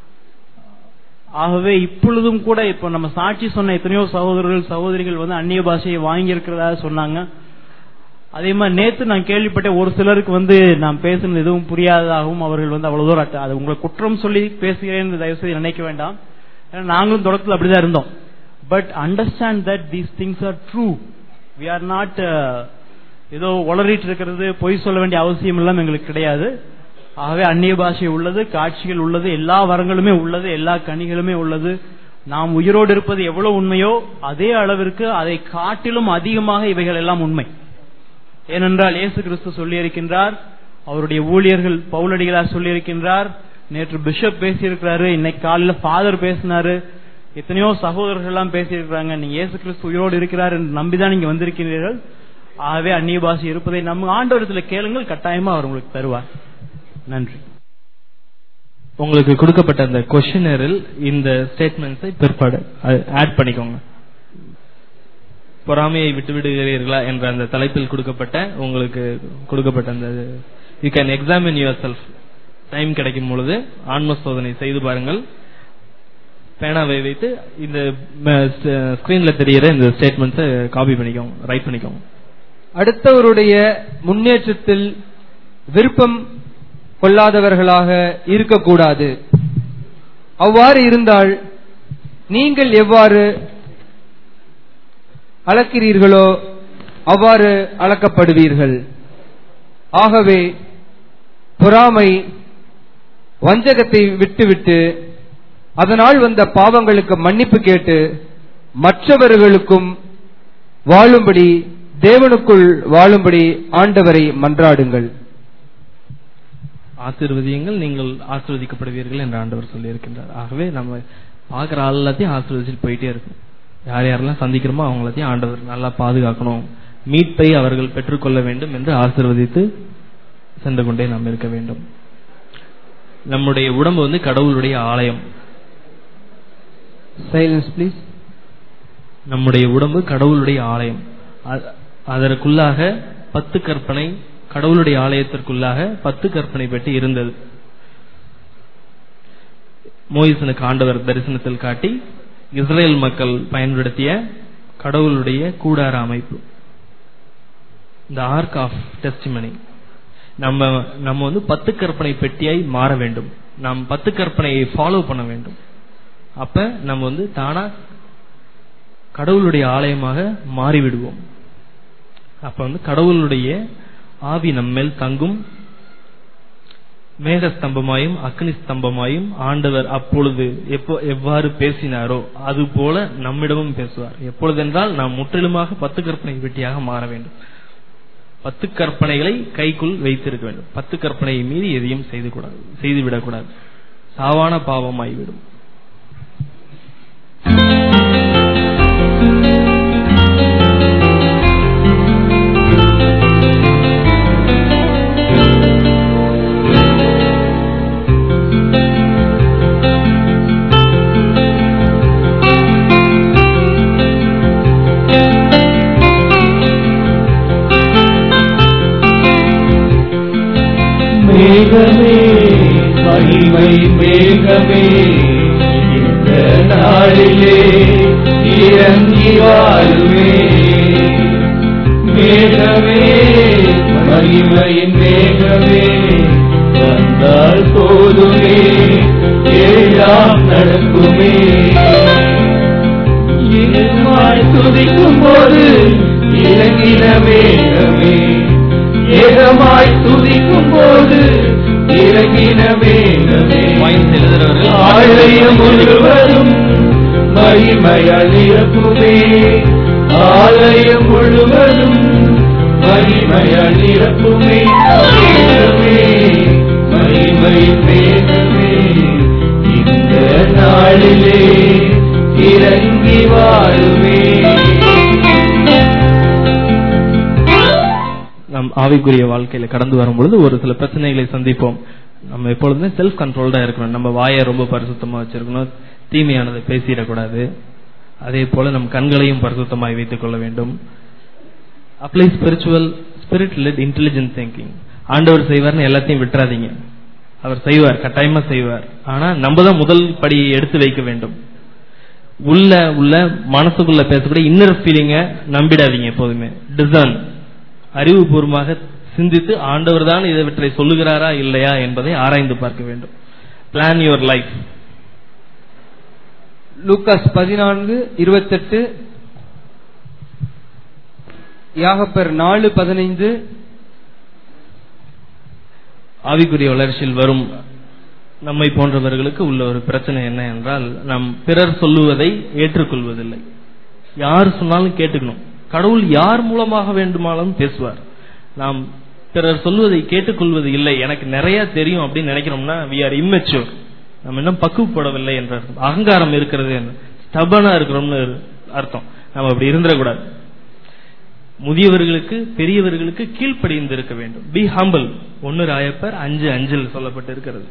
ஆகவே இப்பொழுதும் கூட இப்ப நம்ம சாட்சி சொன்ன எத்தனையோ சகோதரர்கள் சகோதரிகள் வந்து அந்நிய பாஷையை வாங்கி இருக்கிறதா சொன்னாங்க அதே மாதிரி நேத்து நான் கேள்விப்பட்டேன் ஒரு சிலருக்கு வந்து நான் பேசுனது எதுவும் புரியாததாகவும் அவர்கள் வந்து அவ்வளவு தூரம் அட்ட- அது உங்களை குற்றம் சொல்லி பேசுகிறேன் தயவு செய்து நினைக்க வேண்டாம் ஏன்னா நாங்களும் தொடக்கத்தில் அப்படிதான் இருந்தோம் but understand that these things are true we are not ஏதோ உளறிட்டு இருக்கிறது பொய் சொல்ல வேண்டிய அவசியம் எல்லாம் எங்களுக்கு கிடையாது ஆகவே அந்நிய பாஷை உள்ளது காட்சிகள் உள்ளது எல்லா வரங்களுமே உள்ளது எல்லா கனிகளுமே உள்ளது நாம் உயிரோடு இருப்பது எவ்வளவு உண்மையோ அதே அளவிற்கு அதை காட்டிலும் அதிகமாக இவைகள் எல்லாம் உண்மை ஏனென்றால் இயேசு கிறிஸ்து சொல்லியிருக்கின்றார் அவருடைய ஊழியர்கள் பவுலடிகளார் சொல்லியிருக்கின்றார் நேற்று பிஷப் பேசியிருக்கிறாரு இன்னைக்கு காலையில ஃபாதர் பேசினாரு எத்தனையோ சகோதரர்கள் எல்லாம் பேசியிருக்கிறாங்க நீங்க இயேசு கிறிஸ்து உயிரோடு இருக்கிறார் என்று நம்பிதான் நீங்க வந்திருக்கிறீர்கள் ஆகவே அந்நிய பாஷை இருப்பதை நம்ம ஆண்டவரத்துல கேளுங்கள் கட்டாயமா அவர் உங்களுக்கு தருவார் நன்றி உங்களுக்கு கொடுக்கப்பட்ட அந்த கொஷினரில் இந்த ஸ்டேட்மெண்ட்ஸை பிற்பாடு ஆட் பண்ணிக்கோங்க பொறாமையை விட்டு விடுகிறீர்களா என்ற அந்த தலைப்பில் கொடுக்கப்பட்ட உங்களுக்கு கொடுக்கப்பட்ட அந்த you can examine yourself time கிடைக்கும் பொழுது ஆன்ம சோதனை செய்து பாருங்கள் பேனாவை வைத்து இந்த ஸ்கிரீன்ல தெரியிற இந்த ஸ்டேட்மெண்ட்ஸை காப்பி பண்ணிக்கோங்க ரைட் பண்ணிக்கோங்க அடுத்தவருடைய முன்னேற்றத்தில் விருப்பம் கொள்ளாதவர்களாக இருக்கக்கூடாது அவ்வாறு இருந்தால் நீங்கள் எவ்வாறு அளக்கிறீர்களோ அவ்வாறு அளக்கப்படுவீர்கள் ஆகவே பொறாமை வஞ்சகத்தை விட்டுவிட்டு அதனால் வந்த பாவங்களுக்கு மன்னிப்பு கேட்டு மற்றவர்களுக்கும் வாழும்படி தேவனுக்குள் வாழும்படி ஆண்டவரை மன்றாடுங்கள் ஆசீர்வதியுங்கள் நீங்கள் ஆசீர்வதிக்கப்படுவீர்கள் என்று ஆண்டவர் சொல்லியிருக்கின்றார் ஆகவே நம்ம பார்க்குற ஆள் எல்லாத்தையும் ஆசீர்வதிச்சுட்டு போயிட்டே இருக்கும் யார் யாரெல்லாம் சந்திக்கிறோமோ அவங்க எல்லாத்தையும் ஆண்டவர் நல்லா பாதுகாக்கணும் மீட்பை அவர்கள் பெற்றுக்கொள்ள வேண்டும் என்று ஆசீர்வதித்து சென்று கொண்டே நாம் இருக்க வேண்டும் நம்முடைய உடம்பு வந்து கடவுளுடைய ஆலயம் சைலன்ஸ் ப்ளீஸ் நம்முடைய உடம்பு கடவுளுடைய ஆலயம் அ- அதற்குள்ளாக பத்து கற்பனை கடவுளுடைய ஆலயத்திற்குள்ளாக பத்து கற்பனை பெட்டி இருந்தது மோயிசனுக்கு ஆண்டவர் தரிசனத்தில் காட்டி இஸ்ரேல் மக்கள் பயன்படுத்திய கடவுளுடைய கூடார அமைப்பு இந்த ஆர்க் ஆஃப் டெஸ்டிமனி நம்ம நம்ம வந்து பத்து கற்பனை பெட்டியாய் மாற வேண்டும் நாம் பத்து கற்பனையை ஃபாலோ பண்ண வேண்டும் அப்ப நம்ம வந்து தானா கடவுளுடைய ஆலயமாக மாறிவிடுவோம் அப்ப வந்து கடவுளுடைய ஆவி நம்மேல் தங்கும் மேக ஸ்தம்பமாயும் அக்னி ஸ்தம்பமாயும் ஆண்டவர் அப்பொழுது எப்போ எவ்வாறு பேசினாரோ அது போல நம்மிடமும் பேசுவார் எப்பொழுதென்றால் நாம் முற்றிலுமாக பத்து கற்பனை வெட்டியாக மாற வேண்டும் பத்து கற்பனைகளை கைக்குள் வைத்திருக்க வேண்டும் பத்து கற்பனையை மீறி எதையும் செய்து கூடாது செய்துவிடக்கூடாது சாவான பாவமாகிவிடும் மேகமே மகிமை மேகமே இந்த நாளிலே இறங்கி வாழுமே மேகமே மகிமையின் மேகமே வந்தால் போதுமே எல்லாம் நடக்குமே இனிமாய் துதிக்கும் போது இறங்கின மேகமே ஏகமாய் துதிக்கும் போது இறங்கின மேகமே பாயிண்ட்ஸ் எழுதுறவர்கள் ஆலயம் முழுவதும் மகிமையால் நிரப்புமே ஆலயம் முழுவதும் மகிமையால் நிரப்புமே மேகமே மகிமை மேகமே இந்த நாளிலே இறங்கி வாழுமே நம் ஆவிக்குரிய வாழ்க்கையில கடந்து வரும் பொழுது ஒரு சில பிரச்சனைகளை சந்திப்போம் நம்ம எப்பொழுதுமே செல்ஃப் கண்ட்ரோல்டா இருக்கணும் நம்ம வாயை ரொம்ப பரிசுத்தமா வச்சிருக்கணும் தீமையானதை பேசிடக்கூடாது அதே போல நம் கண்களையும் பரிசுத்தமாய் வைத்துக் கொள்ள வேண்டும் apply spiritual spirit let intelligent thinking ஆண்டவர் செய்வார்னு எல்லாத்தையும் விட்டுறாதீங்க அவர் செய்வார் கட்டாயமா செய்வார் ஆனா நம்ம தான் முதல் படியை எடுத்து வைக்க வேண்டும் உள்ள உள்ள மனசுக்குள்ள பேசக்கூடிய இன்னர் ஃபீலிங்க நம்பிடாதீங்க எப்போதுமே டிசர்ன் அறிவுபூர்வமாக சிந்தித்து ஆண்டவர் தான் இவற்றை சொல்லுகிறாரா இல்லையா என்பதை ஆராய்ந்து பார்க்க வேண்டும் பிளான் யுவர் லைஃப் லூக்காஸ் பதினான்கு இருபத்தெட்டு யாகப்பர் நாலு பதினைந்து ஆவிக்குரிய வளர்ச்சியில் வரும் நம்மை போன்றவர்களுக்கு உள்ள ஒரு பிரச்சனை என்ன என்றால் நாம் பிறர் சொல்லுவதை ஏற்றுக்கொள்வதில்லை யார் சொன்னாலும் கேட்டுக்கணும் கடவுள் யார் மூலமாக வேண்டுமானாலும் பேசுவார் நாம் பிறர் சொல்வதை கேட்டுக்கொள்வது இல்லை எனக்கு நிறைய தெரியும் அப்படின்னு நினைக்கிறோம்னா வி ஆர் இம்மெச்சூர் நம்ம இன்னும் பக்குவப்படவில்லை என்ற அர்த்தம் அகங்காரம் இருக்கிறது ஸ்டபனா இருக்கிறோம்னு அர்த்தம் நம்ம அப்படி இருந்துடக்கூடாது முதியவர்களுக்கு பெரியவர்களுக்கு கீழ்ப்படிந்து இருக்க வேண்டும் பி ஹம்பிள் ஒன்னு ராயப்பர் அஞ்சு அஞ்சில் சொல்லப்பட்டு இருக்கிறது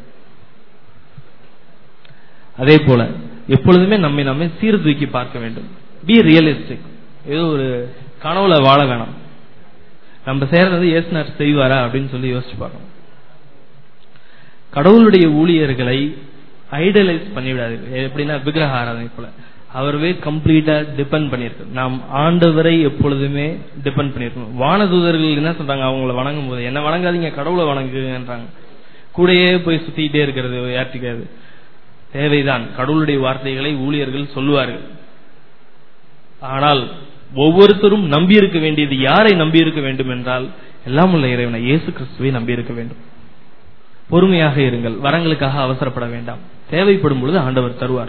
அதே போல எப்பொழுதுமே நம்மை நம்மை சீர்தூக்கி பார்க்க வேண்டும் பி ரியலிஸ்டிக் ஏதோ ஒரு கனவுல வாழ வேணாம் நம்ம செய்யறது இயேசுனார் செய்வாரா அப்படின்னு சொல்லி யோசிச்சு பார்க்கணும் கடவுளுடைய ஊழியர்களை ஐடலைஸ் பண்ணிவிடாதீர்கள் எப்படின்னா விக்கிரக ஆராதனை போல அவரவே கம்ப்ளீட்டா டிபெண்ட் பண்ணிருக்கு நாம் ஆண்டவரை எப்பொழுதுமே டிபெண்ட் பண்ணிருக்கணும் வானதூதர்கள் என்ன சொல்றாங்க அவங்கள வணங்கும் போது என்ன வணங்காதீங்க கடவுளை வணங்குங்கன்றாங்க கூடயே போய் சுத்திட்டே இருக்கிறது யார்ட்டிக்காது தேவைதான் கடவுளுடைய வார்த்தைகளை ஊழியர்கள் சொல்லுவார்கள் ஆனால் ஒவ்வொருத்தரும் நம்பியிருக்க வேண்டியது யாரை நம்பியிருக்க வேண்டும் என்றால் எல்லாம் உள்ள இறைவனை இயேசு கிறிஸ்துவை நம்பியிருக்க வேண்டும் பொறுமையாக இருங்கள் வரங்களுக்காக அவசரப்பட வேண்டாம் தேவைப்படும் பொழுது ஆண்டவர் தருவார்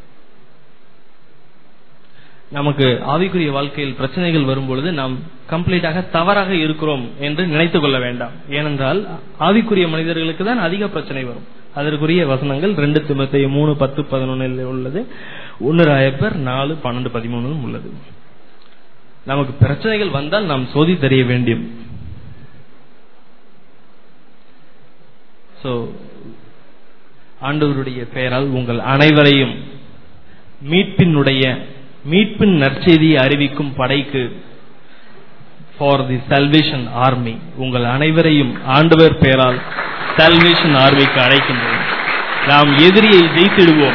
நமக்கு ஆவிக்குரிய வாழ்க்கையில் பிரச்சனைகள் வரும் பொழுது நாம் கம்ப்ளீட்டாக தவறாக இருக்கிறோம் என்று நினைத்துக் கொள்ள வேண்டாம் ஏனென்றால் ஆவிக்குரிய மனிதர்களுக்கு தான் அதிக பிரச்சனை வரும் அதற்குரிய வசனங்கள் ரெண்டு திமத்தைய மூணு பத்து பதினொன்னுல உள்ளது ஒன்னு ராயப்பர் நாலு பன்னெண்டு பதிமூணும் உள்ளது நமக்கு பிரச்சனைகள் வந்தால் நாம் சோதி தெரிய வேண்டும் சோ ஆண்டவருடைய பெயரால் உங்கள் அனைவரையும் மீட்பினுடைய மீட்பின் நற்செய்தியை அறிவிக்கும் படைக்கு ஃபார் தி சல்வேஷன் ஆர்மி உங்கள் அனைவரையும் ஆண்டவர் பெயரால் சல்வேஷன் ஆர்மிக்கு அழைக்கின்றோம் நாம் எதிரியை ஜெயித்திடுவோம்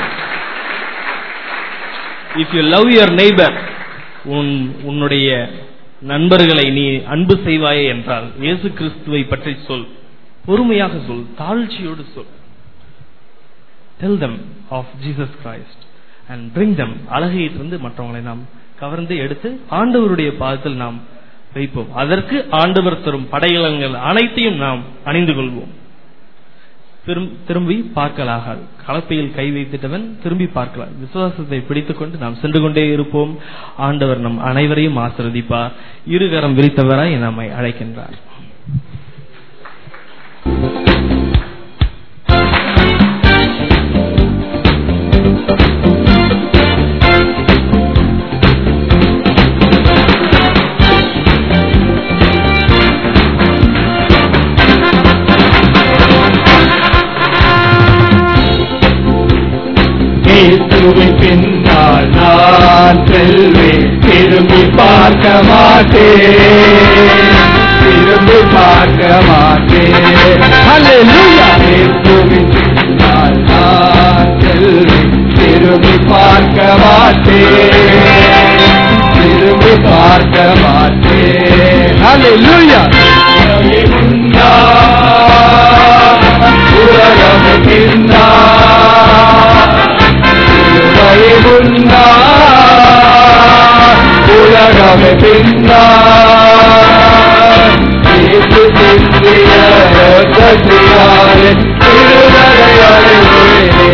if you love your neighbour உன் உன்னுடைய நண்பர்களை நீ அன்பு செய்வாயே என்றால் இயேசு கிறிஸ்துவை பற்றி சொல் பொறுமையாக சொல் தாழ்ச்சியோடு சொல் tell them of Jesus Christ and bring them அழகையிட்டிருந்து மற்றவங்களை நாம் கவர்ந்து எடுத்து ஆண்டவருடைய பாதத்தில் நாம் வைப்போம் அதற்கு ஆண்டவர் தரும் படையலங்கள் அனைத்தையும் நாம் அணிந்து கொள்வோம் திரும்பி பார்க்கலாகாது கலப்பையில் கை வைத்திட்டவன் திரும்பி பார்க்கலாம் விசுவாசத்தை பிடித்துக் கொண்டு நாம் சென்று கொண்டே இருப்போம் ஆண்டவர் நம் அனைவரையும் ஆசிரதிப்பார் இருகரம் விரித்தவராய் நம்மை அழைக்கின்றார் இயேசுவின் பின்னால் நான் செல்வேன் திரும்பி பார்க்க மாட்டேன் திரும்பி பார்க்க மாட்டேன் அல்லேலூயா இயேசுவின் பின்னால் நான் செல்வேன் திரும்பி பார்க்க மாட்டேன் திரும்பி பார்க்க மாட்டேன் அல்லேலூயா உலகம் பின்னால் சிலுவையிலுண்டா உலகமே பின்னார் இயேசு சிந்திய ரத்தத்தினாலே திருவரை அடைவேனே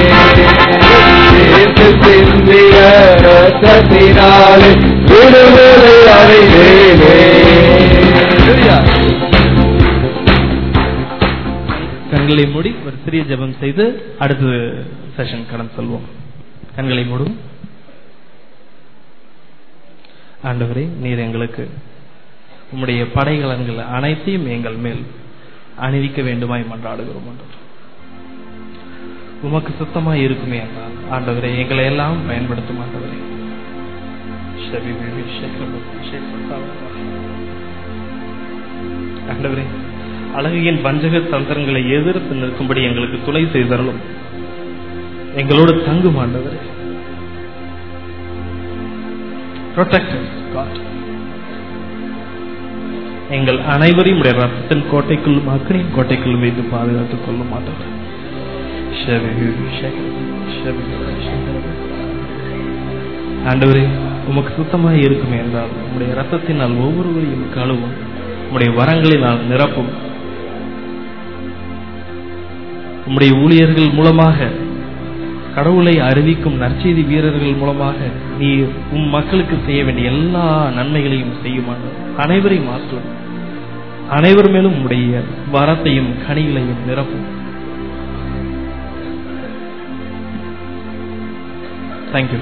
இயேசு சிந்திய ரத்தத்தினாலே திருவரை அடைவேனே கண்களை மூடி ஒரு சிறிய ஜெபம் செய்து அடுத்த செஷன் கடந்து செல்வோம் கண்களை மூடும் ஆண்டவரே நீர் எங்களுக்கு உம்முடைய படைகலன்கள் அனைத்தையும் எங்கள் மேல் அணிவிக்க வேண்டுமாய் மன்றாடுகிறோம் ஆண்டவரே. உமக்கு சுத்தமாய் இருக்குமே என்றால் ஆண்டவரே எங்களை எல்லாம் பயன்படுத்தும் ஆண்டவரே ஷபி பிபி ஷேக்ரபு ஷேக்ரபு. ஆண்டவரே அழகையின் வஞ்சக தந்திரங்களை எதிர்த்து நிற்கும்படி எங்களுக்கு துணை செய்தரலும் எங்களோடு தங்கும் ஆண்டவரே Protect us, God. எங்கள் அனைவரையும் உடைய ரத்தத்தின் கோட்டைக்குள்ளும் அக்னியின் கோட்டைக்குள்ளும் வைத்து பாதுகாத்துக் கொள்ள மாட்டோம் ஆண்டவரே உமக்கு சுத்தமாக இருக்குமே என்றால் உம்முடைய ரத்தத்தினால் ஒவ்வொருவரையும் கழுவும் உம்முடைய வரங்களினால் நிரப்பும் உம்முடைய ஊழியர்கள் மூலமாக கடவுளை அறிவிக்கும் நற்செய்தி வீரர்கள் மூலமாக நீ உம் மக்களுக்கு செய்ய வேண்டிய எல்லா நன்மைகளையும் செய்யுமான அனைவரையும் மாற்றும் அனைவர் மேலும் உடைய வரத்தையும் கனிகளையும் நிரப்பும் thank you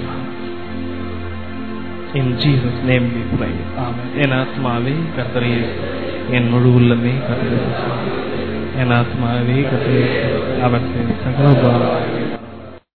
in Jesus name we pray amen என் ஆத்மாவே கர்த்தரே என் முழு உள்ளமே கர்த்தரே என் ஆத்மாவே கர்த்தரே அவர் சகல